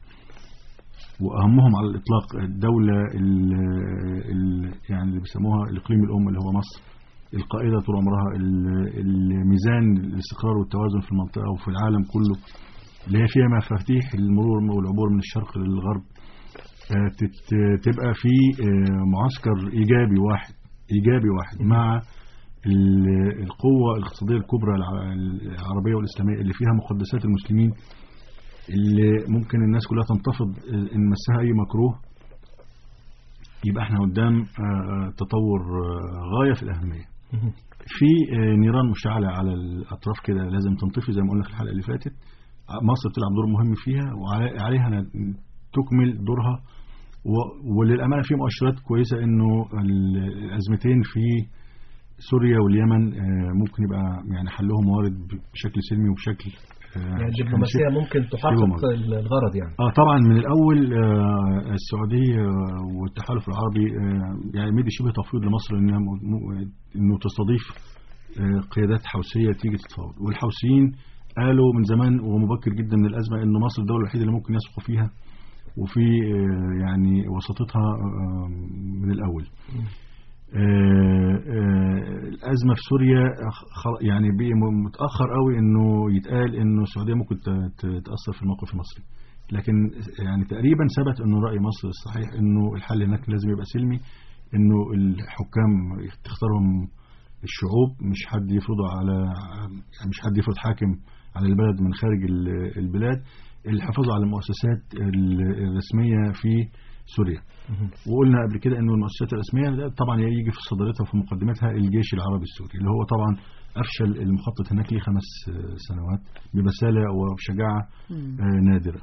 Speaker 6: واهمهم على الاطلاق الدوله ال ال يعني اللي بيسموها الاقليم الام اللي هو مصر القائده طول عمرها ال- الميزان الاستقرار والتوازن في المنطقه وفي العالم كله اللي هي فيها مفاتيح المرور والعبور من الشرق للغرب آه، تت- تبقى في آه، معسكر ايجابي واحد ايجابي واحد مع ال- القوه الاقتصاديه الكبرى الع- العربيه والاسلاميه اللي فيها مقدسات المسلمين اللي ممكن الناس كلها تنتفض ان مسها اي مكروه يبقى احنا قدام آه، تطور آه، غايه في الاهميه في آه، نيران مشتعله على الاطراف كده لازم تنطفي زي ما قلنا في الحلقه اللي فاتت مصر بتلعب دور مهم فيها وعليها أن تكمل دورها و- وللامانه في مؤشرات كويسه انه ال- الازمتين في سوريا واليمن آه، ممكن يبقى يعني حلهم وارد بشكل سلمي وبشكل آه،
Speaker 5: يعني
Speaker 6: بشكل
Speaker 5: الدبلوماسية ممكن
Speaker 6: شبه
Speaker 5: تحقق
Speaker 6: مرض.
Speaker 5: الغرض يعني
Speaker 6: اه طبعا من الاول آه السعوديه والتحالف العربي آه يعني مدي شبه تفويض لمصر انها م- م- انه تستضيف آه، قيادات حوثيه تيجي تتفاوض والحوثيين قالوا من زمان ومبكر جدا من الازمه ان مصر الدوله الوحيده اللي ممكن يثقوا فيها وفي آه، يعني وسطتها آه، من الاول آه، آه، الازمه في سوريا خ- يعني بقي م- متاخر قوي انه يتقال انه السعوديه ممكن ت- ت- تاثر في الموقف المصري لكن يعني تقريبا ثبت انه راي مصر الصحيح انه الحل هناك لازم يبقى سلمي انه الحكام تختارهم الشعوب مش حد يفرضه على يعني مش حد يفرض حاكم على البلد من خارج ال- البلاد الحفاظ على المؤسسات ال- الرسميه في سوريا وقلنا قبل كده انه المؤسسات الرسميه ده طبعا يجي في صدارتها وفي مقدمتها الجيش العربي السوري اللي هو طبعا افشل المخطط هناك ليه خمس آه، سنوات ببساله وبشجاعه آه، نادره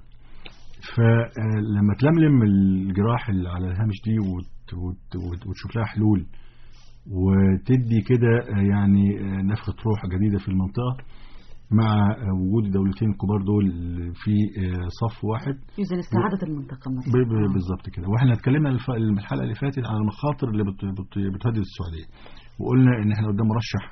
Speaker 6: فلما تلملم الجراح اللي على الهامش دي وت- وت- وت- وتشوف لها حلول وتدي كده آه، يعني آه، نفخة روح جديدة في المنطقة مع آه، وجود الدولتين الكبار دول في آه، صف واحد
Speaker 4: إذا استعادة المنطقة
Speaker 6: ب-
Speaker 4: مثلا
Speaker 6: ب- بالظبط كده واحنا اتكلمنا الف- الحلقه اللي فاتت على المخاطر اللي بت- بت- بتهدد السعوديه وقلنا ان احنا قدام مرشح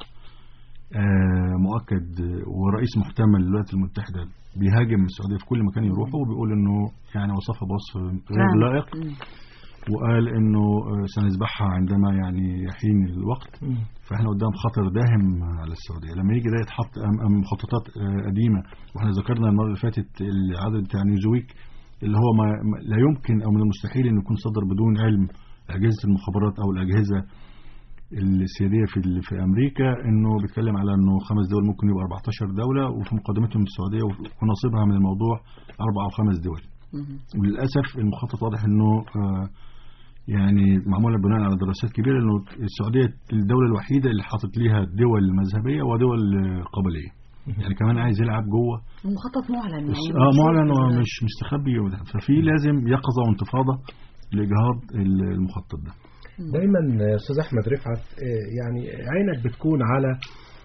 Speaker 6: آه، مؤكد آه، ورئيس محتمل للولايات المتحده بيهاجم السعوديه في كل مكان يروحه وبيقول انه يعني وصفها بوصف غير
Speaker 4: نعم.
Speaker 6: لائق
Speaker 4: مم.
Speaker 6: وقال انه آه، سنذبحها عندما يعني يحين الوقت فاحنا قدام خطر داهم على السعوديه لما يجي ده يتحط أم أم مخططات آه، قديمه واحنا ذكرنا المره اللي فاتت العدد بتاع نيوزويك اللي هو ما ما- لا يمكن او من المستحيل انه يكون صدر بدون علم اجهزه المخابرات او الاجهزه السياديه في ال- في امريكا انه بيتكلم على انه خمس دول ممكن يبقى 14 دوله وفي مقدمتهم السعوديه ونصيبها من الموضوع اربع او خمس دول
Speaker 4: مم.
Speaker 6: وللاسف المخطط واضح انه آه، يعني معموله بناء على دراسات كبيره انه السعوديه الدوله الوحيده اللي حاطط ليها دول مذهبيه ودول آه، قبليه يعني كمان عايز يلعب جوه
Speaker 4: مخطط معلن
Speaker 6: بس-
Speaker 4: يعني
Speaker 6: اه
Speaker 4: مش
Speaker 6: معلن
Speaker 4: شرط
Speaker 6: ومش مستخبي وده. ففي لازم يقظه وانتفاضه لاجهاض ال- المخطط ده
Speaker 5: دايما يا استاذ احمد رفعت آه، يعني عينك بتكون على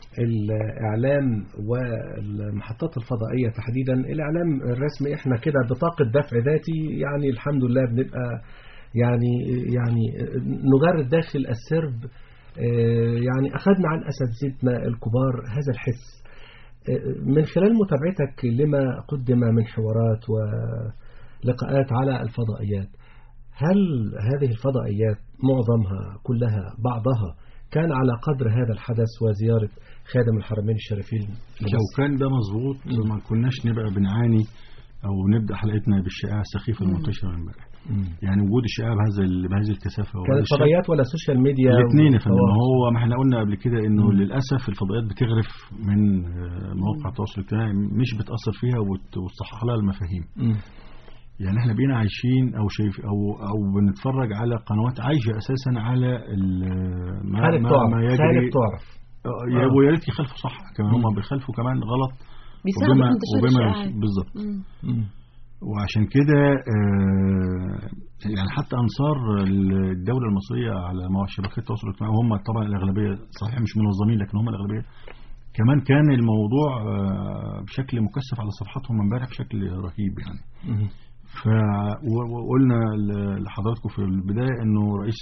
Speaker 5: الاعلام والمحطات الفضائيه تحديدا الاعلام الرسمي احنا كده بطاقه دفع ذاتي يعني الحمد لله بنبقى يعني يعني نجرد داخل السرب آه، يعني اخذنا عن اساتذتنا الكبار هذا الحس آه، من خلال متابعتك لما قدم من حوارات ولقاءات على الفضائيات هل هذه الفضائيات معظمها كلها بعضها كان على قدر هذا الحدث وزيارة خادم الحرمين الشريفين
Speaker 6: لو
Speaker 5: لمصر؟
Speaker 6: كان ده مظبوط ما كناش نبقى بنعاني او نبدا حلقتنا بالشائعه السخيفه المنتشره امبارح يعني وجود الشائعه بهذا ال- بهذه الكثافه وبهذا
Speaker 5: كانت
Speaker 6: الشكل
Speaker 5: فضائيات ولا سوشيال ميديا
Speaker 6: الاثنين يا فندم
Speaker 5: وتواصل؟
Speaker 6: هو ما احنا قلنا قبل كده انه للاسف الفضائيات بتغرف من آه، مواقع التواصل الاجتماعي مش بتاثر فيها وت- وتصحح لها المفاهيم
Speaker 5: مم.
Speaker 6: يعني احنا بقينا عايشين او شايف او او بنتفرج على قنوات عايشه اساسا على ال- ما,
Speaker 5: خالد
Speaker 6: ما,
Speaker 5: تعرف
Speaker 6: ما يجري
Speaker 5: خالد تعرف
Speaker 6: آه، يا- ويا ريت يخالفوا صح كمان هم بيخالفوا كمان غلط
Speaker 4: بيساعدوا
Speaker 6: وبما
Speaker 4: في انتشار
Speaker 6: وبما
Speaker 4: الشائعات
Speaker 6: بالظبط
Speaker 4: مم.
Speaker 5: مم.
Speaker 6: وعشان كده آه، يعني حتى انصار الدوله المصريه على مواقع شبكات التواصل الاجتماعي وهم طبعا الاغلبيه صحيح مش منظمين لكن هم الاغلبيه كمان كان الموضوع آه، بشكل مكثف على صفحاتهم امبارح بشكل رهيب يعني
Speaker 5: مم.
Speaker 6: ف و- وقلنا ل- لحضراتكم في البدايه انه رئيس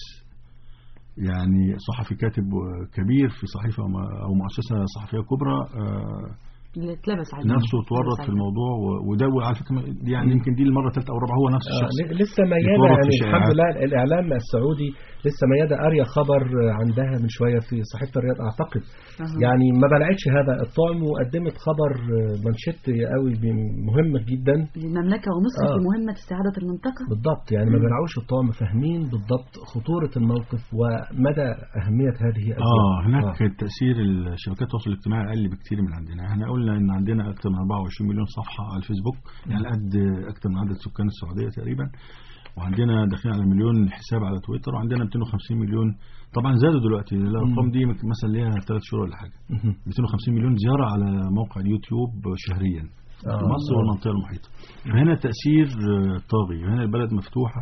Speaker 6: يعني صحفي كاتب كبير في صحيفه او مؤسسه صحفيه كبرى آه،
Speaker 4: اللي اتلبس عليه
Speaker 6: نفسه
Speaker 4: اتلبس
Speaker 6: اتورط في
Speaker 4: عليه.
Speaker 6: الموضوع و- وده على فكره دي يعني يمكن دي المره الثالثه او الرابعه هو نفس
Speaker 5: آه،
Speaker 6: الشخص
Speaker 5: ل- لسه ميادة
Speaker 6: يتورط في
Speaker 5: يعني
Speaker 6: الشائعات.
Speaker 5: الحمد لله الإعلام السعودي لسه ميادة قارية خبر عندها من شوية في صحيفة الرياض أعتقد
Speaker 4: أها.
Speaker 5: يعني ما بلعتش هذا الطعم وقدمت خبر منشط قوي مهم جدا
Speaker 4: المملكة ومصر
Speaker 5: آه.
Speaker 4: في مهمة استعادة المنطقة
Speaker 5: بالضبط يعني ما بلعوش الطعم فاهمين بالضبط خطورة الموقف ومدى أهمية هذه
Speaker 6: اه
Speaker 5: الجهة.
Speaker 6: هناك تاثير الشبكات التواصل الاجتماعي اقل بكتير من عندنا احنا قلنا ان عندنا اكثر من 24 مليون صفحه على الفيسبوك يعني قد اكثر من عدد سكان السعوديه تقريبا وعندنا داخلين على مليون حساب على تويتر وعندنا 250 مليون طبعا زادوا دلوقتي الارقام دي مثلا ليها ثلاث شهور ولا حاجه
Speaker 5: مهم.
Speaker 6: 250 مليون زياره على موقع اليوتيوب شهريا
Speaker 5: آه.
Speaker 6: في مصر والمنطقه المحيطه فهنا تاثير آه، طاغي هنا البلد مفتوحه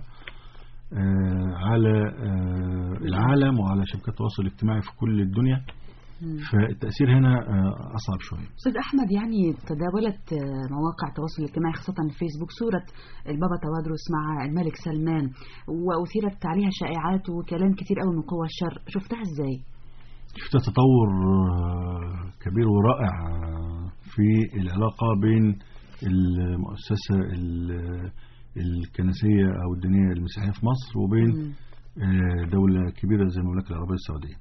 Speaker 6: آه، على آه، العالم وعلى شبكات التواصل الاجتماعي في كل الدنيا فالتاثير هنا آه، اصعب شويه
Speaker 4: أستاذ أحمد يعني تداولت آه، مواقع التواصل الاجتماعي خاصة الفيسبوك صورة البابا توادرس مع الملك سلمان وأثيرت عليها شائعات وكلام كتير قوي من قوى الشر شفتها إزاي؟
Speaker 6: شفت تطور آه، كبير ورائع آه، في العلاقة بين المؤسسة ال- الكنسية أو الدينية المسيحية في مصر وبين
Speaker 4: مم.
Speaker 6: آه، دولة كبيرة زي المملكة العربية السعودية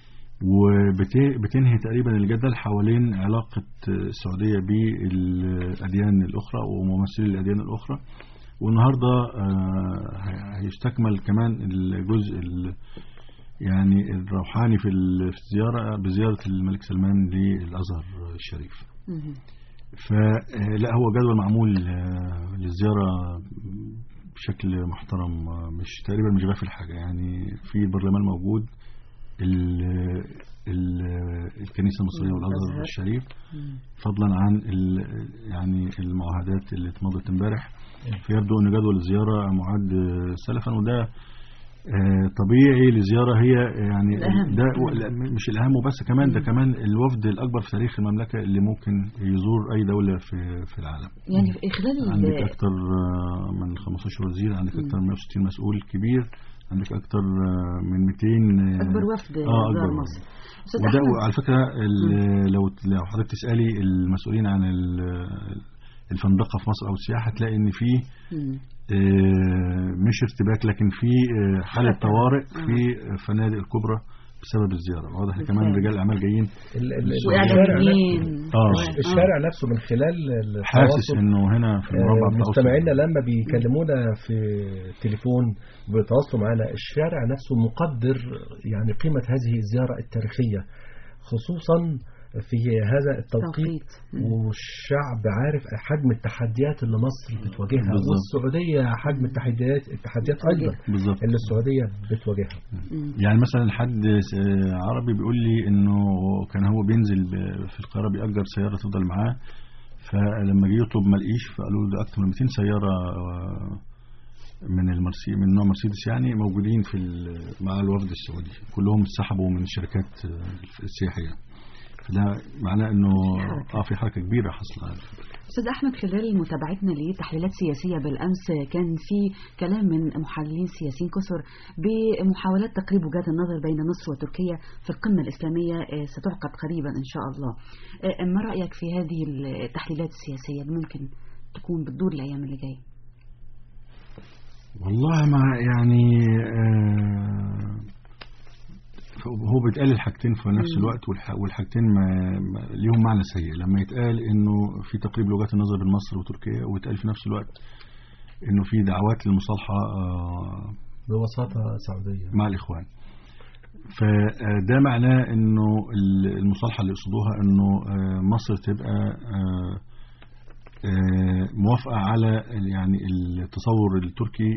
Speaker 6: وبتنهي تقريبا الجدل حوالين علاقة السعودية بالأديان الأخرى وممثلي الأديان الأخرى والنهاردة آه، هي- هيستكمل كمان الجزء ال- يعني الروحاني في ال- في الزيارة بزيارة الملك سلمان للأزهر الشريف
Speaker 4: مم.
Speaker 6: فلا هو جدول معمول آه، للزيارة بشكل محترم آه، مش تقريبا مش غافل حاجة يعني في البرلمان موجود ال ال الكنيسة المصرية والأزهر
Speaker 4: الأزهر.
Speaker 6: الشريف
Speaker 4: مم.
Speaker 6: فضلا عن ال يعني المعاهدات اللي اتمضت امبارح فيبدو ان جدول الزيارة معد آه، سلفا وده آه، طبيعي لزيارة هي يعني
Speaker 4: الأهم.
Speaker 6: ده و- لا، مش الأهم وبس كمان ده كمان الوفد الأكبر في تاريخ المملكة اللي ممكن يزور أي دولة في في العالم
Speaker 4: يعني في خلال
Speaker 6: عندك
Speaker 4: ال-
Speaker 6: أكتر آه، من 15 وزير عندك أكتر من 160 مسؤول كبير عندك أكتر آه، من 200 آه،
Speaker 4: أكبر وفد
Speaker 6: آه
Speaker 4: زار
Speaker 6: أكبر
Speaker 4: مصر أستاذ
Speaker 6: وده
Speaker 4: أحمد
Speaker 6: على فكرة ال- لو لو حضرتك تسألي المسؤولين عن ال- الفندقة في مصر أو السياحة هتلاقي إن في
Speaker 4: مم.
Speaker 6: آه، مش ارتباك لكن في آه، حالة
Speaker 4: حالة
Speaker 6: طوارئ
Speaker 4: آه.
Speaker 6: في فنادق الكبرى بسبب الزيارة واضح
Speaker 4: بالفعل.
Speaker 6: كمان رجال الأعمال جايين
Speaker 5: ال- ال- الشارع
Speaker 4: وإعلاميين
Speaker 5: نفسه-
Speaker 6: آه.
Speaker 5: الشارع نفسه من خلال
Speaker 6: حاسس
Speaker 5: التواصل
Speaker 6: إنه هنا في المربع
Speaker 5: آه،
Speaker 6: بتاع
Speaker 5: مستمعينا
Speaker 6: أسرة.
Speaker 5: لما بيكلمونا في التليفون وبيتواصلوا معنا الشارع نفسه مقدر يعني قيمة هذه الزيارة التاريخية خصوصا في هذا التوقيت
Speaker 4: توقيت. مم.
Speaker 5: والشعب عارف حجم التحديات اللي مصر بتواجهها
Speaker 6: بالظبط.
Speaker 5: والسعودية حجم التحديات التحديات أيضا
Speaker 6: بالظبط
Speaker 5: اللي السعودية بتواجهها
Speaker 4: مم.
Speaker 6: يعني مثلا حد س- عربي بيقول لي انه كان هو بينزل ب- في القاهره بيأجر سياره تفضل معاه فلما جه يطلب ما لقيش فقالوا له ده اكتر من 200 سياره آه، من المرسي من نوع مرسيدس يعني موجودين في ال- مع الوفد السعودي كلهم اتسحبوا من الشركات آه، السياحيه فده معناه انه
Speaker 4: حركة.
Speaker 6: اه في حركه كبيره حصلت
Speaker 4: أستاذ أحمد خلال متابعتنا لتحليلات سياسية بالأمس كان في كلام من محللين سياسيين كثر بمحاولات تقريب وجهات النظر بين مصر وتركيا في القمة الإسلامية آه، ستعقد قريبا إن شاء الله آه، ما رأيك في هذه التحليلات السياسية ممكن تكون بتدور الأيام اللي جاية
Speaker 6: والله ما يعني آه هو بيتقال الحاجتين في نفس
Speaker 4: مم.
Speaker 6: الوقت والح- والحاجتين ما ما ليهم معنى سيء لما يتقال انه في تقريب لغات النظر بين مصر وتركيا ويتقال في نفس الوقت انه في دعوات للمصالحه آه
Speaker 5: ببساطة سعودية
Speaker 6: مع الاخوان فده معناه انه ال- المصالحه اللي يقصدوها انه آه، مصر تبقى آه، آه، موافقه على ال- يعني التصور التركي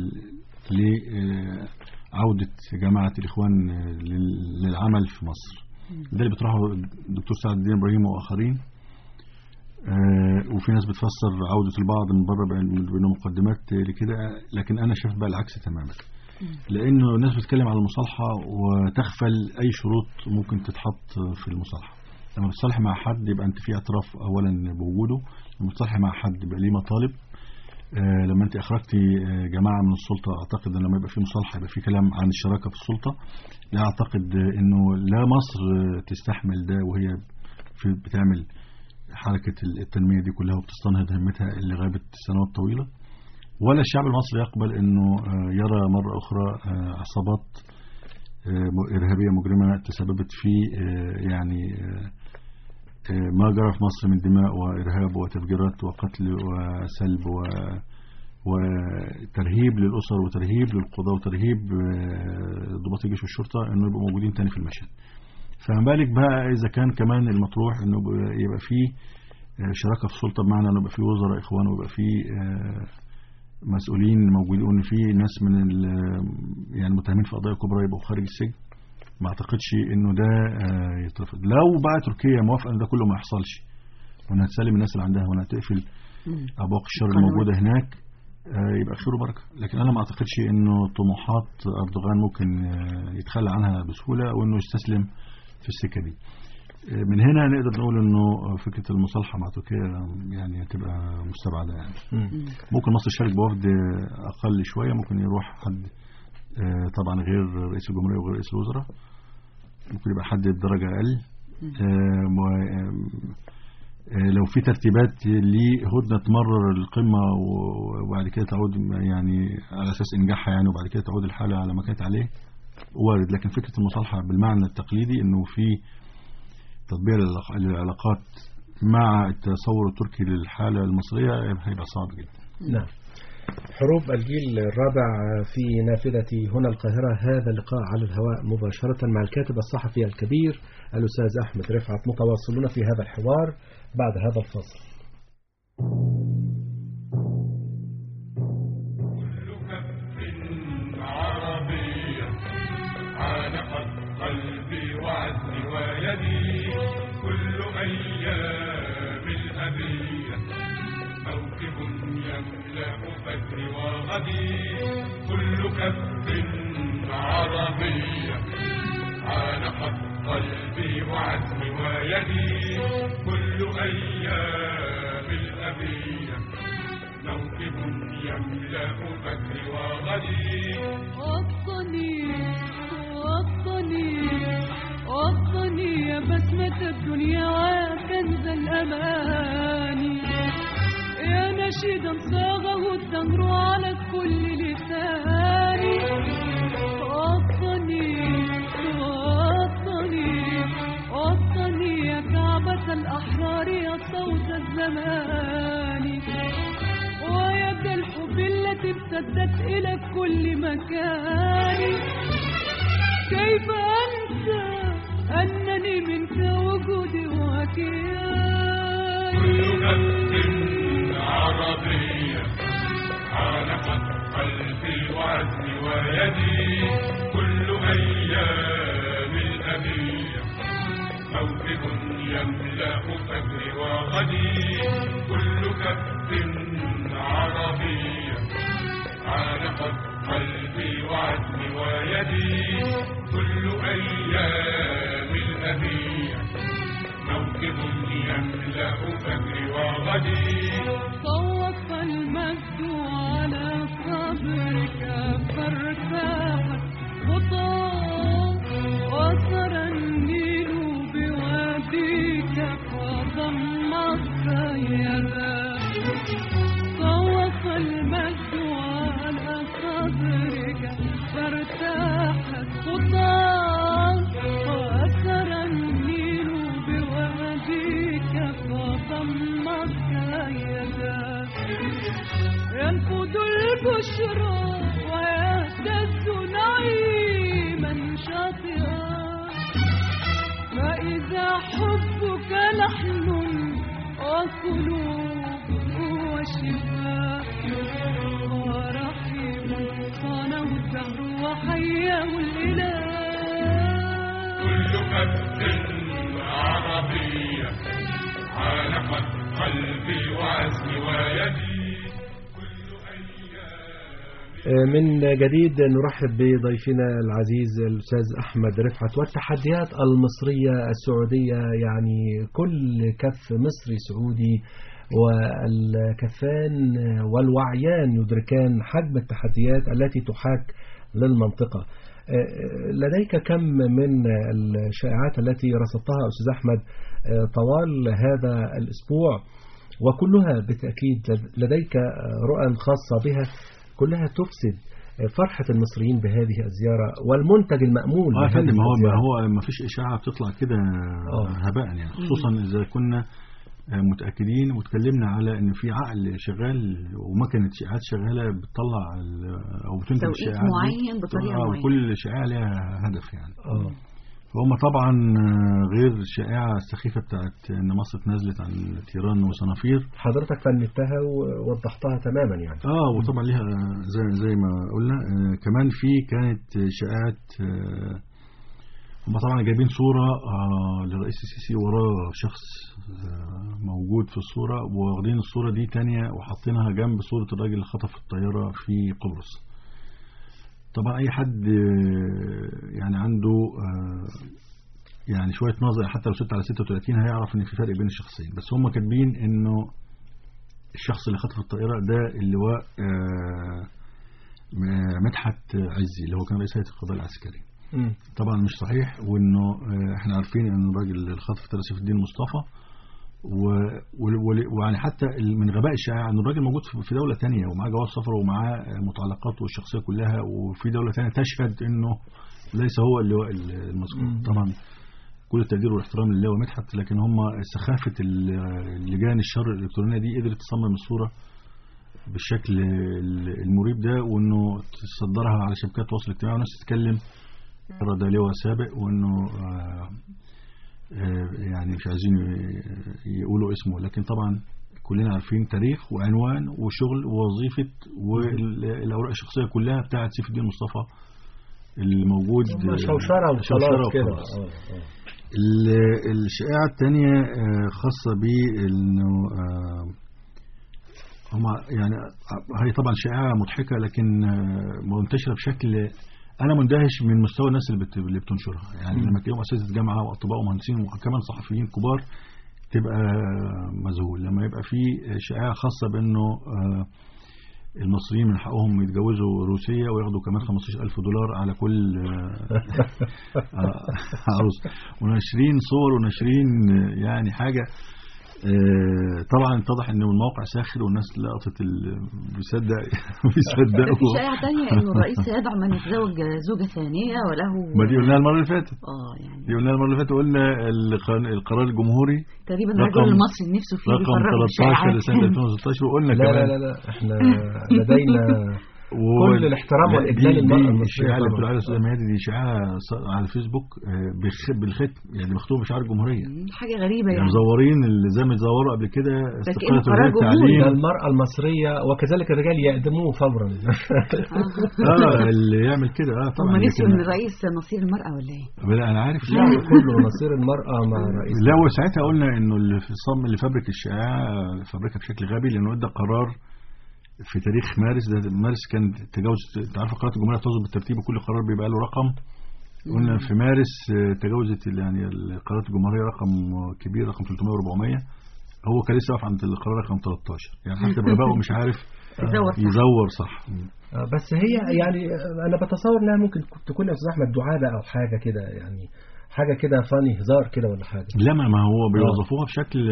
Speaker 6: لعوده جماعه الاخوان آه، لل- للعمل في مصر ده اللي بيطرحه الدكتور سعد الدين ابراهيم واخرين آه، وفي ناس بتفسر عودة البعض من بره بأن- بأنه مقدمات لكده لكن أنا شايف بقى العكس تماما لأنه الناس بتتكلم على المصالحة وتغفل أي شروط ممكن تتحط في المصالحة لما بتصالح مع حد يبقى أنت في اعتراف أولا بوجوده لما بتصالح مع حد يبقى ليه مطالب آه، لما انت اخرجتي آه، جماعه من السلطه اعتقد ان لما يبقى في مصالحه يبقى في كلام عن الشراكه في السلطه لا اعتقد آه، انه لا مصر آه، تستحمل ده وهي في بتعمل حركه التنميه دي كلها وبتستنهض همتها اللي غابت سنوات طويله ولا الشعب المصري يقبل انه آه، يرى مره اخرى آه، عصابات آه، م- ارهابيه مجرمه تسببت في آه، يعني آه، آه، ما جرى في مصر من دماء وارهاب وتفجيرات وقتل وسلب و وترهيب للاسر وترهيب للقضاء وترهيب آه، ضباط الجيش والشرطه انه يبقوا موجودين تاني في المشهد. فما بالك بقى اذا كان كمان المطروح انه ب- يبقى فيه آه، شراكه في السلطه بمعنى انه يبقى فيه وزراء اخوان ويبقى فيه آه، مسؤولين موجودين وان في ناس من ال- يعني متهمين في قضايا كبرى يبقوا خارج السجن ما اعتقدش انه ده آه، يترفض لو بقى تركيا موافقه ان ده كله ما يحصلش وانها تسلم الناس اللي عندها وانها تقفل
Speaker 4: مم.
Speaker 6: ابواق الشر
Speaker 4: القنوات.
Speaker 6: الموجوده هناك آه، يبقى خير وبركه لكن انا ما اعتقدش انه طموحات اردوغان ممكن آه، يتخلى عنها بسهوله وانه يستسلم في السكه دي آه، من هنا نقدر نقول انه فكره المصالحه مع تركيا يعني هتبقى مستبعده يعني
Speaker 4: مم.
Speaker 6: ممكن مصر تشارك بوفد اقل شويه ممكن يروح حد آه، طبعا غير رئيس الجمهوريه وغير رئيس الوزراء ممكن يبقى حد بدرجة أقل آه، و- آه، لو في ترتيبات لهدنة تمرر القمة و- وبعد كده تعود يعني على أساس إنجاحها يعني وبعد كده تعود الحالة على ما كانت عليه وارد لكن فكرة المصالحة بالمعنى التقليدي إنه في تطبيق للعلاق- للعلاقات مع التصور التركي للحالة المصرية هيبقى صعب جدا
Speaker 5: نعم حروب الجيل الرابع في نافذة هنا القاهرة هذا اللقاء على الهواء مباشرة مع الكاتب الصحفي الكبير الأستاذ أحمد رفعت متواصلون في هذا الحوار بعد هذا الفصل
Speaker 3: عربية عانقت قلبي وعزمي ويدي كل أيام الأبية موكب يملأ فجري وغدي كل كف عربية عانقت قلبي وعزمي ويدي كل أيام الأبية موكب يملأ فجري وغدي
Speaker 8: وطني وطني وطني يا بسمة الدنيا وكنز الأماني يا نشيدا صاغه الدهر على كل لسان وطني وطني وطني يا كعبة الأحرار يا صوت الزمان ويد الحب التي امتدت إلى كل مكان كيف أنسى أنني منك وجودي
Speaker 3: كل
Speaker 8: وكياني
Speaker 3: كف عربية عانقت قلبي وعزمي ويدي كل أيام الأبية موكب يملأ فجري وغدي كل كف عربية عانقت قلبي وعزمي ويدي كل أيام الأبية موكب يملأ فجري وغدي
Speaker 8: صوت المجد على صدرك فارتاحت خطاه وسرى النيل بواديك فضمت يداك صوت المجد على صدرك فارتاحت خطاه وسرى النيل بواديك فضمت يداك ينفذ البشرى ويهتز نعيما شاطئا فإذا حبك لحن وقلوب وشفاء ورحيم صانه الدهر وحياه الإله
Speaker 3: كل كف عربية عانقت قلبي وعزمي ويدي كل أيام
Speaker 5: من جديد نرحب بضيفنا العزيز الأستاذ أحمد رفعت والتحديات المصرية السعودية يعني كل كف مصري سعودي والكفان والوعيان يدركان حجم التحديات التي تحاك للمنطقة لديك كم من الشائعات التي رصدتها أستاذ أحمد طوال هذا الأسبوع وكلها بالتأكيد لديك رؤى خاصة بها كلها تفسد فرحة المصريين بهذه الزيارة والمنتج المأمول
Speaker 6: اه يا
Speaker 5: لهذه
Speaker 6: فندم هو
Speaker 5: الزيارة.
Speaker 6: هو ما فيش اشاعه بتطلع كده هباء يعني خصوصا اذا كنا آه، متاكدين واتكلمنا على ان في عقل شغال ومكنه شائعات شغاله بتطلع ال- او بتنتج
Speaker 4: توقيت
Speaker 6: الشائعات دي.
Speaker 4: معين بطريقة
Speaker 6: آه،
Speaker 4: معينة.
Speaker 6: وكل شائعه لها هدف يعني
Speaker 5: آه.
Speaker 6: فهم طبعا آه، غير الشائعه السخيفه بتاعت ان مصر اتنازلت عن تيران وصنافير
Speaker 5: حضرتك فندتها ووضحتها تماما يعني
Speaker 6: اه وطبعا ليها زي زي ما قلنا آه كمان في كانت شائعات آه هم طبعا جايبين صورة آه للرئيس السيسي وراه شخص آه موجود في الصورة واخدين الصورة دي تانية وحاطينها جنب صورة الراجل اللي خطف الطيارة في قبرص طبعا أي حد آه يعني عنده آه يعني شوية نظر حتى لو 6 على 36 هيعرف إن في فرق بين الشخصين بس هم كاتبين إنه الشخص اللي خطف الطائرة ده اللواء آه، م- مدحت عزي اللي هو كان رئيس هيئة القضاء العسكري
Speaker 5: مم.
Speaker 6: طبعا مش صحيح وانه آه، احنا عارفين ان الراجل الخاطف ده سيف الدين مصطفى و- و- و- ويعني حتى ال- من غباء الشائع ان الراجل موجود في- في دوله تانية ومعاه جواز سفر ومعاه آه، متعلقاته الشخصيه كلها وفي دوله تانية تشهد انه ليس هو اللواء ال- المذكور طبعا كل التقدير والاحترام لله ومدحت لكن هم سخافه ال- لجان الشر الالكترونيه دي قدرت تصمم الصوره بالشكل ال- المريب ده وانه تصدرها على شبكات التواصل الاجتماعي وناس تتكلم ترى ده لواء سابق وانه آه، آه، يعني مش عايزين ي- يقولوا اسمه لكن طبعا كلنا عارفين تاريخ وعنوان وشغل ووظيفه والاوراق الشخصيه كلها بتاعت سيف الدين مصطفى الموجود
Speaker 5: هم شوشرة
Speaker 6: شوشرة
Speaker 5: وخلاص كده
Speaker 6: وخلاص.
Speaker 5: آه، آه.
Speaker 6: ال- الشائعة الثانية آه، خاصة بأنه آه، هما يعني آه، هي طبعا شائعة مضحكة لكن آه، منتشرة بشكل أنا مندهش من مستوى الناس اللي, بت... اللي بتنشرها يعني لما تلاقيهم أساتذة جامعة وأطباء ومهندسين وكمان صحفيين كبار تبقى مذهول لما يبقى في شائعة خاصة بأنه آه، المصريين من حقهم يتجوزوا روسية وياخدوا كمان 15000 دولار على كل آه، آه، عروس وناشرين صور وناشرين آه، يعني حاجة آه، طبعا اتضح ان الموقع ساخر والناس لقطت ال- بيصدق
Speaker 4: في
Speaker 6: بيصدقوا
Speaker 4: شائعة تانية انه الرئيس سيدعم من يتزوج زوجة ثانية وله
Speaker 6: ما دي قلناها المرة اللي فاتت
Speaker 4: اه يعني
Speaker 6: دي قلناها المرة اللي فاتت وقلنا القرار القرار الجمهوري
Speaker 4: تقريبا
Speaker 6: رقم-
Speaker 4: الرجل المصري نفسه فيه
Speaker 6: رقم
Speaker 4: بيفرغ
Speaker 6: 13 لسنة
Speaker 4: الشائعات
Speaker 6: 2016 وقلنا
Speaker 5: لا لا
Speaker 6: كمان
Speaker 5: لا لا احنا لدينا
Speaker 6: و-
Speaker 5: كل الاحترام
Speaker 6: لا،
Speaker 5: والإجلال
Speaker 6: دي-
Speaker 5: للمرأة
Speaker 6: دي
Speaker 5: المصرية
Speaker 6: الشائعة اللي
Speaker 5: طبعاً.
Speaker 6: بتقول عليها أستاذ مهدي دي شائعة ص- على الفيسبوك آه، بخ- بالختم يعني مختوم بشعار الجمهورية
Speaker 4: حاجة غريبة
Speaker 6: يعني
Speaker 4: يعني
Speaker 6: مزورين اللي زي ما اتزوروا قبل كده استقالة
Speaker 4: قرار
Speaker 6: وزير
Speaker 4: جمهوري.
Speaker 6: التعليم
Speaker 5: ده المرأة المصرية وكذلك الرجال يقدموه فورا
Speaker 6: اه اللي يعمل كده اه طبعا
Speaker 4: هم نسيوا
Speaker 6: لكن-
Speaker 4: ان الرئيس مصير المرأة ولا ايه؟
Speaker 6: لا انا عارف
Speaker 5: لا كله مصير المرأة مع رئيس
Speaker 6: لا وساعتها قلنا انه اللي في الصم اللي فبرك الشائعه فبركها بشكل غبي لانه ادى قرار في تاريخ مارس ده مارس كان تجاوز انت عارف قرارات الجمهوريه بتوظف بالترتيب وكل قرار بيبقى له رقم قلنا في مارس آه، تجاوزت ال- يعني قرارات الجمهوريه رقم كبير رقم 300 و400 هو كان لسه واقف عند القرار رقم 13 يعني حتى بغبائه مش عارف
Speaker 4: يزور صح.
Speaker 6: يزور صح
Speaker 5: آه، بس هي يعني آه، انا بتصور انها ممكن تكون يا استاذ احمد دعابة او حاجة كده يعني حاجة كده فاني هزار كده ولا حاجة
Speaker 6: لا ما ما هو بيوظفوها بشكل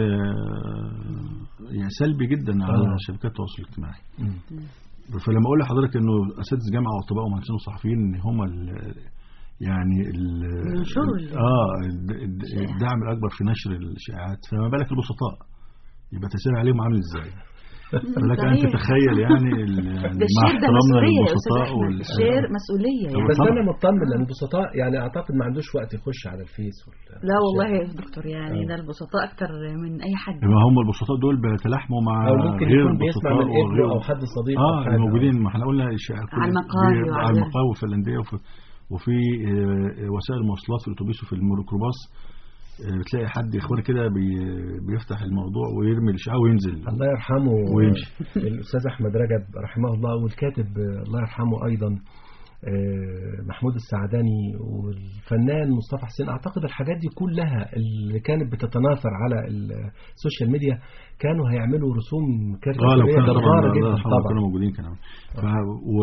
Speaker 6: آه، يعني سلبي جدا على
Speaker 5: آه.
Speaker 6: شبكات التواصل الاجتماعي
Speaker 5: مم.
Speaker 6: فلما اقول لحضرتك انه اساتذه جامعه واطباء ومهندسين وصحفيين ان هم ال- يعني ال-
Speaker 4: بينشروا ال-
Speaker 6: اه الد- الد- الدعم الاكبر في نشر الشائعات فما بالك البسطاء يبقى تاثير عليهم عامل ازاي فلك ان
Speaker 4: صحيح.
Speaker 6: تتخيل يعني ال-
Speaker 4: ده
Speaker 6: مع
Speaker 4: الشير ده
Speaker 6: احترامنا
Speaker 4: مسؤولية يا أستاذ
Speaker 6: للبسطاء
Speaker 4: أحمد
Speaker 6: وال-
Speaker 4: الشير مسؤولية يعني
Speaker 5: بس
Speaker 6: طبعا.
Speaker 5: انا مطمن لان البسطاء يعني اعتقد ما عندوش وقت يخش على الفيس ولا
Speaker 4: لا والله يا دكتور يعني ده البسطاء أكتر من أي حد
Speaker 6: ما هم البسطاء دول بيتلاحموا مع
Speaker 5: او ممكن
Speaker 6: غير
Speaker 5: يكون بيسمع من
Speaker 6: البسطاء
Speaker 5: ابنه
Speaker 6: وغير-
Speaker 5: او حد صديق أو
Speaker 6: اه
Speaker 5: حاجة.
Speaker 6: الموجودين ما احنا قلنا الشائع كل-
Speaker 4: على المقاهي
Speaker 6: بي-
Speaker 4: وعلى-
Speaker 6: على المقاهي وفي الانديه وفي وفي آه، وسائل المواصلات في الاتوبيس وفي الميكروباص آه، بتلاقي حد اخواني كده بي- بيفتح الموضوع ويرمي الاشعاع وينزل
Speaker 5: الله يرحمه
Speaker 6: ويمشي.
Speaker 5: الاستاذ احمد رجب رحمه الله والكاتب آه، الله يرحمه ايضا آه، محمود السعداني والفنان مصطفى حسين اعتقد الحاجات دي كلها اللي كانت بتتناثر على السوشيال ميديا كانوا هيعملوا رسوم
Speaker 6: اه لو
Speaker 5: كاريكاتيريه
Speaker 6: كان طبعا
Speaker 5: جباره
Speaker 6: الله
Speaker 5: جدا
Speaker 6: يرحمه كانوا
Speaker 5: طبعا
Speaker 6: موجودين كانوا ف و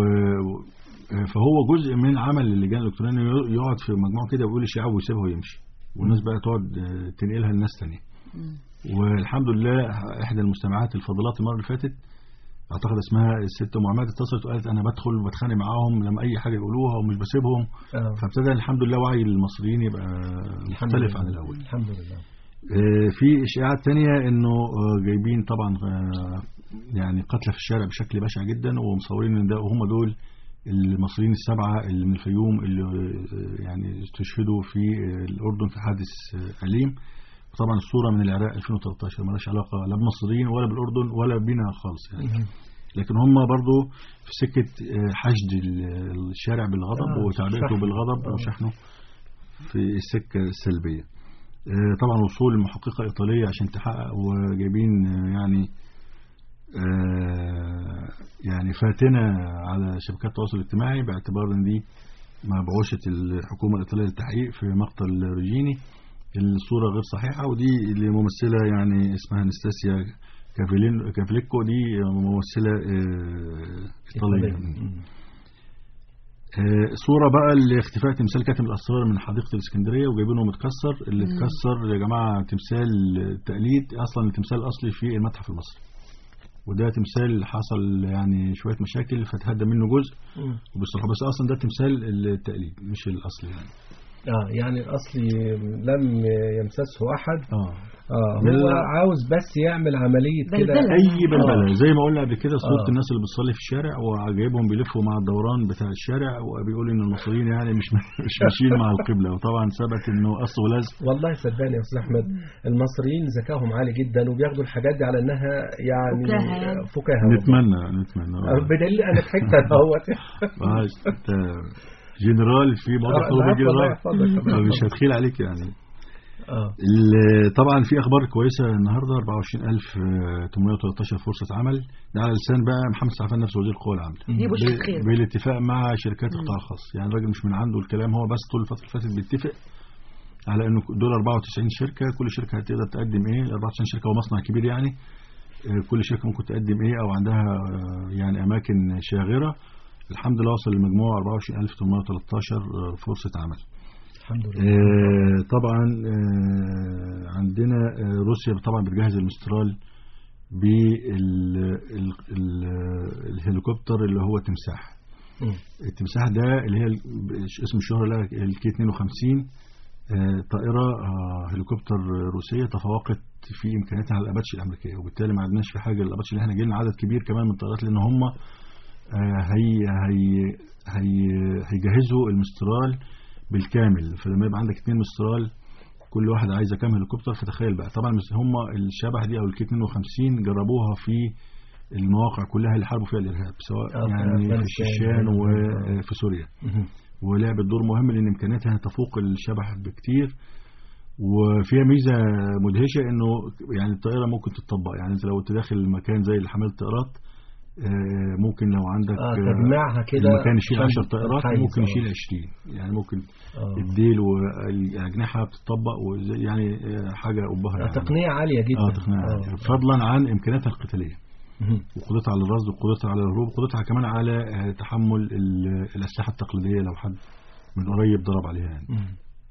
Speaker 6: فهو جزء من عمل اللجان الالكترونيه يقعد في مجموعه كده ويقول اشاعه ويسيبها ويمشي والناس بقى تقعد آه، تنقلها لناس ثانيه والحمد لله احدى المستمعات الفاضلات المره اللي فاتت اعتقد اسمها الست ام عماد اتصلت وقالت انا بدخل وبتخانق معاهم لما اي حاجه يقولوها ومش بسيبهم
Speaker 5: آه.
Speaker 6: فابتدى الحمد لله وعي المصريين يبقى
Speaker 5: الحمد
Speaker 6: مختلف
Speaker 5: لله.
Speaker 6: عن الاول
Speaker 5: الحمد لله
Speaker 6: آه، في اشاعات تانية انه آه، جايبين طبعا آه، يعني قتلى في الشارع بشكل بشع جدا ومصورين ان ده وهم دول المصريين السبعة اللي من الفيوم اللي آه، يعني استشهدوا في آه، الأردن في حادث آه، أليم طبعا الصورة من العراق 2013 مالهاش علاقة لا بالمصريين ولا بالأردن ولا بينا خالص يعني لكن هم برضو في سكة آه، حشد ال- الشارع بالغضب
Speaker 5: آه،
Speaker 6: وتعبئته
Speaker 5: شحن.
Speaker 6: بالغضب
Speaker 5: آه.
Speaker 6: وشحنه في السكة السلبية آه، طبعا وصول المحققة إيطالية عشان تحقق وجايبين آه، يعني آه، يعني فاتنة على شبكات التواصل الاجتماعي باعتبار ان دي مبعوثة الحكومة الإيطالية للتحقيق في مقتل روجيني الصورة غير صحيحة ودي لممثلة يعني اسمها انستاسيا كافيلين كافليكو دي ممثلة آه، إيطالية
Speaker 5: مم.
Speaker 6: آه، صورة بقى لاختفاء تمثال كاتم الأسرار من حديقة الإسكندرية وجايبينه متكسر اللي اتكسر يا جماعة تمثال تقليد أصلا التمثال الأصلي في المتحف المصري وده تمثال حصل يعني شوية مشاكل فتهدى منه جزء وبصراحة بس أصلا ده تمثال التقليد مش الأصلي يعني
Speaker 5: اه يعني الاصلي لم يمسسه احد
Speaker 6: اه
Speaker 5: اه هو
Speaker 6: لا.
Speaker 5: عاوز بس يعمل عمليه كده
Speaker 4: بلبلة.
Speaker 6: اي بلبله زي ما قلنا قبل كده صوره
Speaker 5: آه.
Speaker 6: الناس اللي بتصلي في الشارع وجايبهم بيلفوا مع الدوران بتاع الشارع وبيقول ان المصريين يعني مش مش ماشيين مع القبله وطبعا ثبت انه اصل ولازم
Speaker 5: والله صدقني يا استاذ احمد المصريين ذكائهم عالي جدا وبياخدوا الحاجات دي على انها يعني
Speaker 4: فكاهة يعني.
Speaker 5: فكاهه
Speaker 6: نتمنى نتمنى
Speaker 5: آه، بدليل انا ضحكت اهوت
Speaker 6: آه، انت جنرال في موضوع
Speaker 5: آه،
Speaker 6: حروب
Speaker 5: العفو، الله
Speaker 6: الجنرال
Speaker 5: يحفظك. الله
Speaker 6: مش هتخيل عليك يعني
Speaker 5: اه
Speaker 6: ال- طبعا في اخبار كويسه النهارده 24813 فرصه عمل ده على لسان بقى محمد سعفان نفسه وزير القوى العامله
Speaker 4: دي بشرة خير.
Speaker 6: ب- بالاتفاق مع شركات القطاع الخاص يعني الراجل مش من عنده الكلام هو بس طول الفتره اللي فاتت بيتفق على انه دول 94 شركه كل شركه هتقدر تقدم ايه ال 94 شركه هو مصنع كبير يعني آه، كل شركه ممكن تقدم ايه او عندها آه، يعني اماكن شاغره الحمد لله وصل لمجموع 24813 آه، فرصه عمل
Speaker 5: الحمد لله
Speaker 6: آه، طبعا آه، عندنا آه، روسيا طبعا بتجهز المسترال بالهليكوبتر اللي هو تمساح
Speaker 5: مم.
Speaker 6: التمساح ده اللي هي ال- اسم الشهرة لها الكي 52 آه، طائرة آه، هليكوبتر روسية تفوقت في إمكانياتها على الأباتشي الأمريكية وبالتالي ما عندناش في حاجة للأباتشي اللي احنا جايين عدد كبير كمان من الطائرات لأن هم آه، هي هي هي هيجهزوا المسترال بالكامل فلما يبقى عندك اتنين مسترال كل واحد عايزه كام هليكوبتر فتخيل بقى طبعا مس- هم الشبح دي او الكي 52 جربوها في المواقع كلها اللي حاربوا فيها الارهاب سواء
Speaker 5: آه، في
Speaker 6: يعني في
Speaker 5: أفغانستان.
Speaker 6: الشيشان وفي سوريا
Speaker 5: مهم.
Speaker 6: ولعبت دور مهم لان امكانياتها تفوق الشبح بكتير وفيها ميزه مدهشه انه يعني الطائره ممكن تتطبق يعني انت لو انت داخل مكان زي اللي حملت طائرات آه، ممكن لو عندك
Speaker 5: اه
Speaker 6: آه،
Speaker 5: تجمعها كده
Speaker 6: المكان يشيل
Speaker 5: عشان
Speaker 6: 10 طائرات
Speaker 5: تتحيز،
Speaker 6: ممكن
Speaker 5: آه.
Speaker 6: يشيل 20 يعني ممكن
Speaker 5: آه.
Speaker 6: الديل والاجنحه بتطبق وزي- يعني آه، حاجه ابهر
Speaker 5: آه،
Speaker 6: يعني.
Speaker 5: تقنية عالية جدا
Speaker 6: اه تقنيه عالية. فضلا عن امكانياتها القتاليه
Speaker 5: مهم.
Speaker 6: وقدرتها على الرصد وقدرتها على الهروب وقدرتها كمان على آه، تحمل ال- الاسلحه التقليديه لو حد من قريب ضرب عليها يعني
Speaker 5: مم.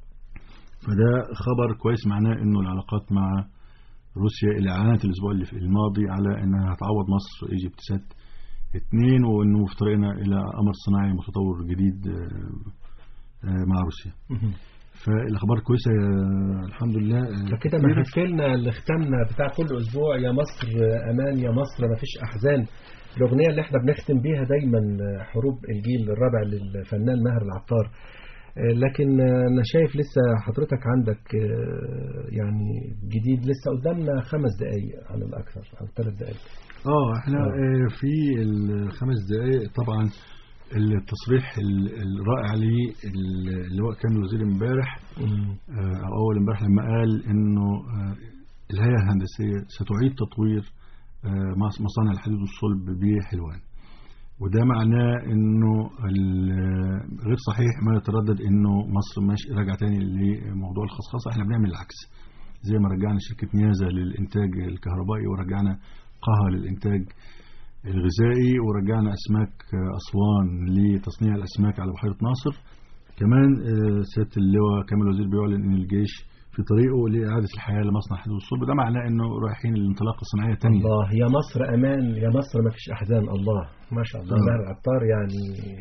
Speaker 6: فده خبر كويس معناه انه العلاقات مع روسيا اللي اعلنت الاسبوع اللي في الماضي على انها هتعوض مصر ايجيبت سات اثنين وانه في طريقنا الى قمر صناعي متطور جديد آه، آه، مع روسيا
Speaker 5: مهم.
Speaker 6: فالاخبار كويسه آه، الحمد لله آه،
Speaker 5: فكده
Speaker 6: كتير.
Speaker 5: ما لنا اللي ختمنا بتاع كل اسبوع يا مصر امان يا مصر ما فيش احزان الاغنيه اللي احنا بنختم بيها دايما حروب الجيل الرابع للفنان ماهر العطار آه، لكن آه، انا شايف لسه حضرتك عندك آه، يعني جديد لسه قدامنا خمس دقايق على الاكثر او ثلاث دقايق
Speaker 6: اه احنا
Speaker 5: آه.
Speaker 6: آه، في الخمس دقائق طبعا التصريح ال- الرائع للواء كامل الوزير امبارح آه، او اول امبارح لما قال انه آه، الهيئه الهندسيه ستعيد تطوير آه، مص- مصانع الحديد والصلب بحلوان وده معناه انه ال- غير صحيح ما يتردد انه مصر ماشي راجع تاني لموضوع الخصخصه احنا بنعمل العكس زي ما رجعنا شركه نيازا للانتاج الكهربائي ورجعنا قها للانتاج الغذائي ورجعنا اسماك آه، اسوان لتصنيع الاسماك على بحيره ناصر كمان آه، سياده اللواء كامل الوزير بيعلن ان الجيش في طريقه لاعاده الحياه لمصنع الحديد والصلب ده معناه انه رايحين للانطلاقه الصناعيه تانية
Speaker 5: الله يا مصر امان يا مصر ما فيش احزان الله ما شاء الله
Speaker 6: آه.
Speaker 5: ماهر العطار يعني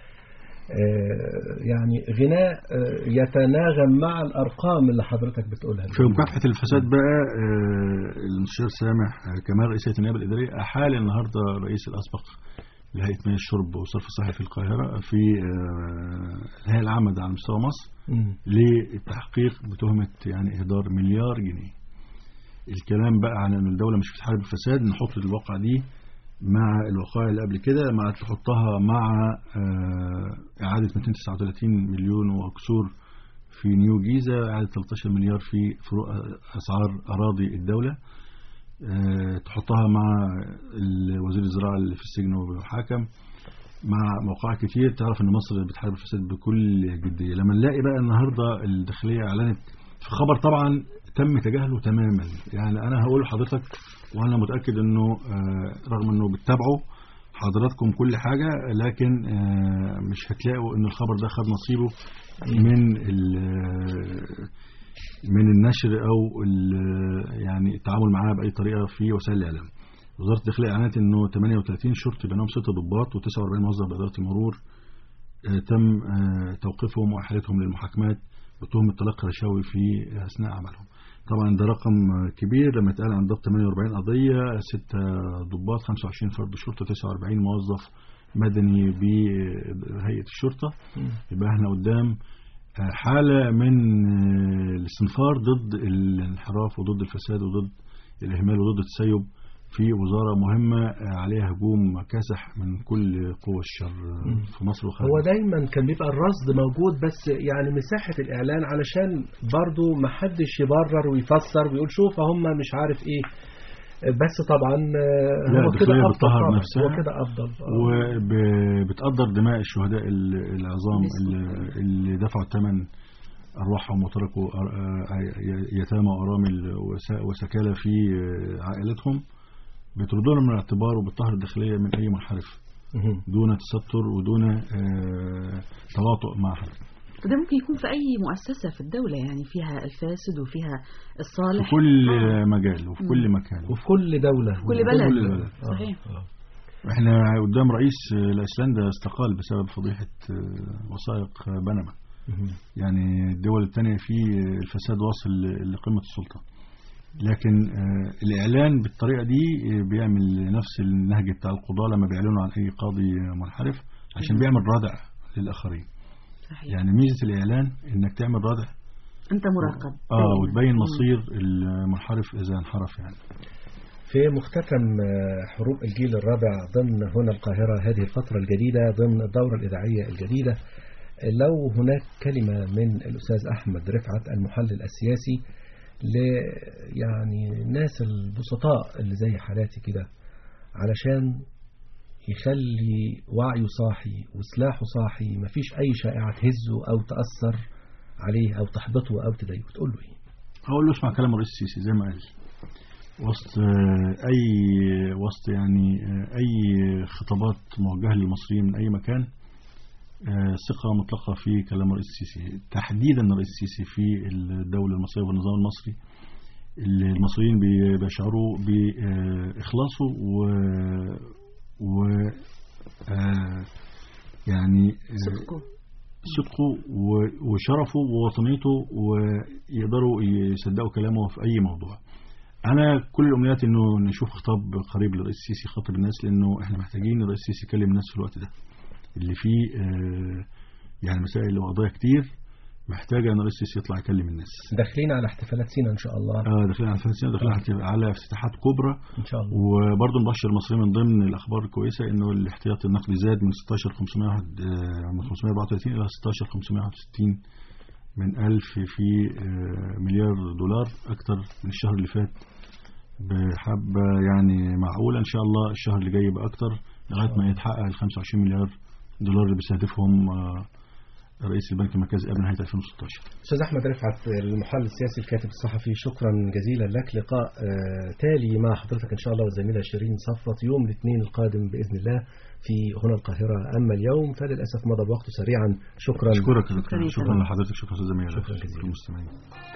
Speaker 5: آه، يعني غناء آه، يتناغم مع الارقام اللي حضرتك بتقولها
Speaker 6: في مكافحة الفساد بقى آه، المستشار سامح آه، كمال رئيس هيئة النيابة الإدارية أحال النهاردة الرئيس الأسبق لهيئة مياه الشرب والصرف الصحي في القاهرة في آه، الهيئة العامة على مستوى مصر
Speaker 5: مم.
Speaker 6: للتحقيق بتهمة يعني إهدار مليار جنيه الكلام بقى عن أن الدولة مش بتحارب الفساد نحط الواقع دي مع الوقائع اللي قبل كده مع تحطها مع آه، إعادة 239 مليون وكسور في نيو جيزة إعادة 13 مليار في فروق أسعار أراضي الدولة آه، تحطها مع ال- وزير الزراعة اللي في السجن وبيحاكم مع مواقع كتير تعرف ان مصر بتحارب الفساد بكل جديه لما نلاقي بقى النهارده الداخليه اعلنت في خبر طبعا تم تجاهله تماما يعني انا هقول لحضرتك وانا متاكد انه آه، رغم انه بتتابعه حضراتكم كل حاجة لكن آه، مش هتلاقوا ان الخبر ده خد نصيبه من ال- من النشر او ال- يعني التعامل معاه باي طريقه في وسائل الاعلام. وزاره الداخليه اعلنت انه 38 شرطي بينهم 6 ضباط و49 موظف باداره المرور آه، تم آه، توقيفهم واحالتهم للمحاكمات بتهمه تلقي رشاوي في اثناء عملهم. طبعا ده رقم آه، كبير لما يتقال عن ضبط 48 قضيه 6 ضباط 25 فرد شرطه 49 موظف مدني بهيئه الشرطه يبقى احنا قدام آه، حالة من آه، الاستنفار ضد الانحراف وضد الفساد وضد الإهمال وضد التسيب في وزارة مهمة آه، عليها هجوم كاسح من كل قوى الشر آه، في مصر وخارج
Speaker 5: هو
Speaker 6: مصر.
Speaker 5: دايما كان بيبقى الرصد موجود بس يعني مساحة الإعلان علشان برضو ما حدش يبرر ويفسر ويقول شوف هم مش عارف إيه بس طبعا آه،
Speaker 6: لا،
Speaker 5: هو كده
Speaker 6: الداخلية
Speaker 5: أفضل
Speaker 6: بتطهر
Speaker 5: طبعاً.
Speaker 6: نفسها.
Speaker 5: هو كده أفضل آه.
Speaker 6: وبتقدر دماء الشهداء ال- العظام اللي- اللي دفعوا الثمن أرواحهم وتركوا أر- آه، يتامى وأرامل وس- وسكالى في آه، عائلتهم بتردون من الاعتبار وبتطهر الداخلية من أي منحرف
Speaker 5: مهم.
Speaker 6: دون تستر ودون آه، تواطؤ مع حد
Speaker 4: ده ممكن يكون في أي مؤسسة في الدولة يعني فيها الفاسد وفيها الصالح
Speaker 6: في كل
Speaker 4: آه.
Speaker 6: مجال وفي كل مكان
Speaker 5: وفي كل دولة
Speaker 4: في كل بلد
Speaker 6: كل بلد.
Speaker 4: صحيح
Speaker 6: احنا قدام رئيس الايسلندا استقال بسبب فضيحة آه، وثائق آه، بنما
Speaker 5: مهم.
Speaker 6: يعني الدول التانية في الفساد واصل لقمة السلطة لكن آه، الإعلان بالطريقة دي آه، بيعمل نفس النهج بتاع القضاة لما بيعلنوا عن أي قاضي منحرف عشان بيعمل ردع للآخرين
Speaker 4: صحيح
Speaker 6: يعني ميزة الإعلان إنك تعمل ردع
Speaker 4: أنت مراقب
Speaker 6: اه
Speaker 4: دايماً.
Speaker 6: وتبين
Speaker 4: مم.
Speaker 6: مصير المنحرف إذا انحرف يعني
Speaker 5: في مختتم آه، حروب الجيل الرابع ضمن هنا القاهرة هذه الفترة الجديدة ضمن الدورة الإذاعية الجديدة لو هناك كلمة من الأستاذ أحمد رفعت المحلل السياسي ل يعني الناس البسطاء اللي زي حالاتي كده علشان يخلي وعيه صاحي وسلاحه صاحي مفيش أي شائعة تهزه أو تأثر عليه أو تحبطه أو تضايقه تقول له إيه؟
Speaker 6: هقول له اسمع كلام الرئيس السيسي زي ما قال وسط آه، أي وسط يعني آه، أي خطابات موجهة للمصريين من أي مكان آه، ثقة مطلقة في كلام الرئيس السيسي تحديدا الرئيس السيسي في الدولة المصرية والنظام المصري اللي المصريين بي- بيشعروا بإخلاصه و, و آه، يعني آه،
Speaker 4: صدقه
Speaker 6: صدقه و- وشرفه ووطنيته ويقدروا يصدقوا كلامه في أي موضوع أنا كل الأمنيات إنه نشوف خطاب قريب للرئيس السيسي خاطب الناس لأنه إحنا محتاجين الرئيس السيسي يكلم الناس في الوقت ده اللي فيه آه، يعني مسائل وقضايا كتير محتاجة إن الرئيس السيسي يطلع يكلم الناس
Speaker 5: داخلين على احتفالات سينا إن شاء الله
Speaker 6: آه داخلين على فلسطين داخلين على- على افتتاحات كبرى
Speaker 5: إن شاء الله
Speaker 6: وبرضه نبشر المصريين من ضمن الاخبار الكويسه انه الاحتياطي النقدي زاد من 16 501 آه، من 534 الى 16 561 من ألف في آه، مليار دولار أكتر من الشهر اللي فات بحبة يعني معقولة إن شاء الله الشهر اللي جاي يبقى أكتر لغاية ما يتحقق ال 25 مليار دولار اللي بيستهدفهم آه، رئيس البنك المركزي قبل نهاية 2016
Speaker 5: أستاذ أحمد رفعت المحلل السياسي الكاتب الصحفي شكرا جزيلا لك لقاء آه، تالي مع حضرتك إن شاء الله والزميلة شيرين صفوت يوم الاثنين القادم بإذن الله في هنا القاهرة أما اليوم فللأسف مضى الوقت سريعا شكرا
Speaker 6: أشكرك يا
Speaker 4: شكراً
Speaker 6: دكتور
Speaker 4: يا
Speaker 6: شكرا
Speaker 4: فندم.
Speaker 6: لحضرتك شكرا أستاذ أمير
Speaker 5: شكراً جزيلاً.
Speaker 6: شكرا المستمعين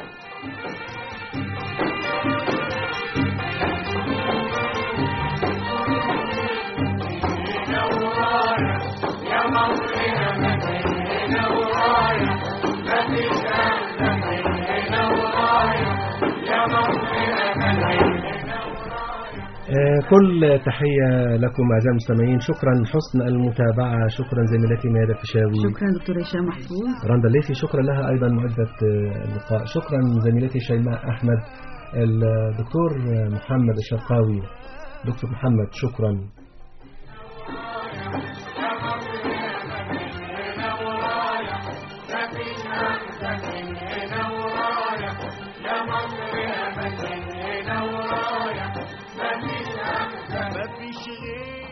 Speaker 5: آه، كل تحية لكم أعزائي المستمعين شكرا حسن المتابعة شكرا زميلتي ميادة الفيشاوي
Speaker 4: شكرا دكتور هشام محفوظ
Speaker 5: رندا الليثي شكرا لها أيضا معدة آه، اللقاء شكرا زميلتي شيماء أحمد الدكتور آه، محمد الشرقاوي دكتور محمد شكرا
Speaker 7: مفيش غير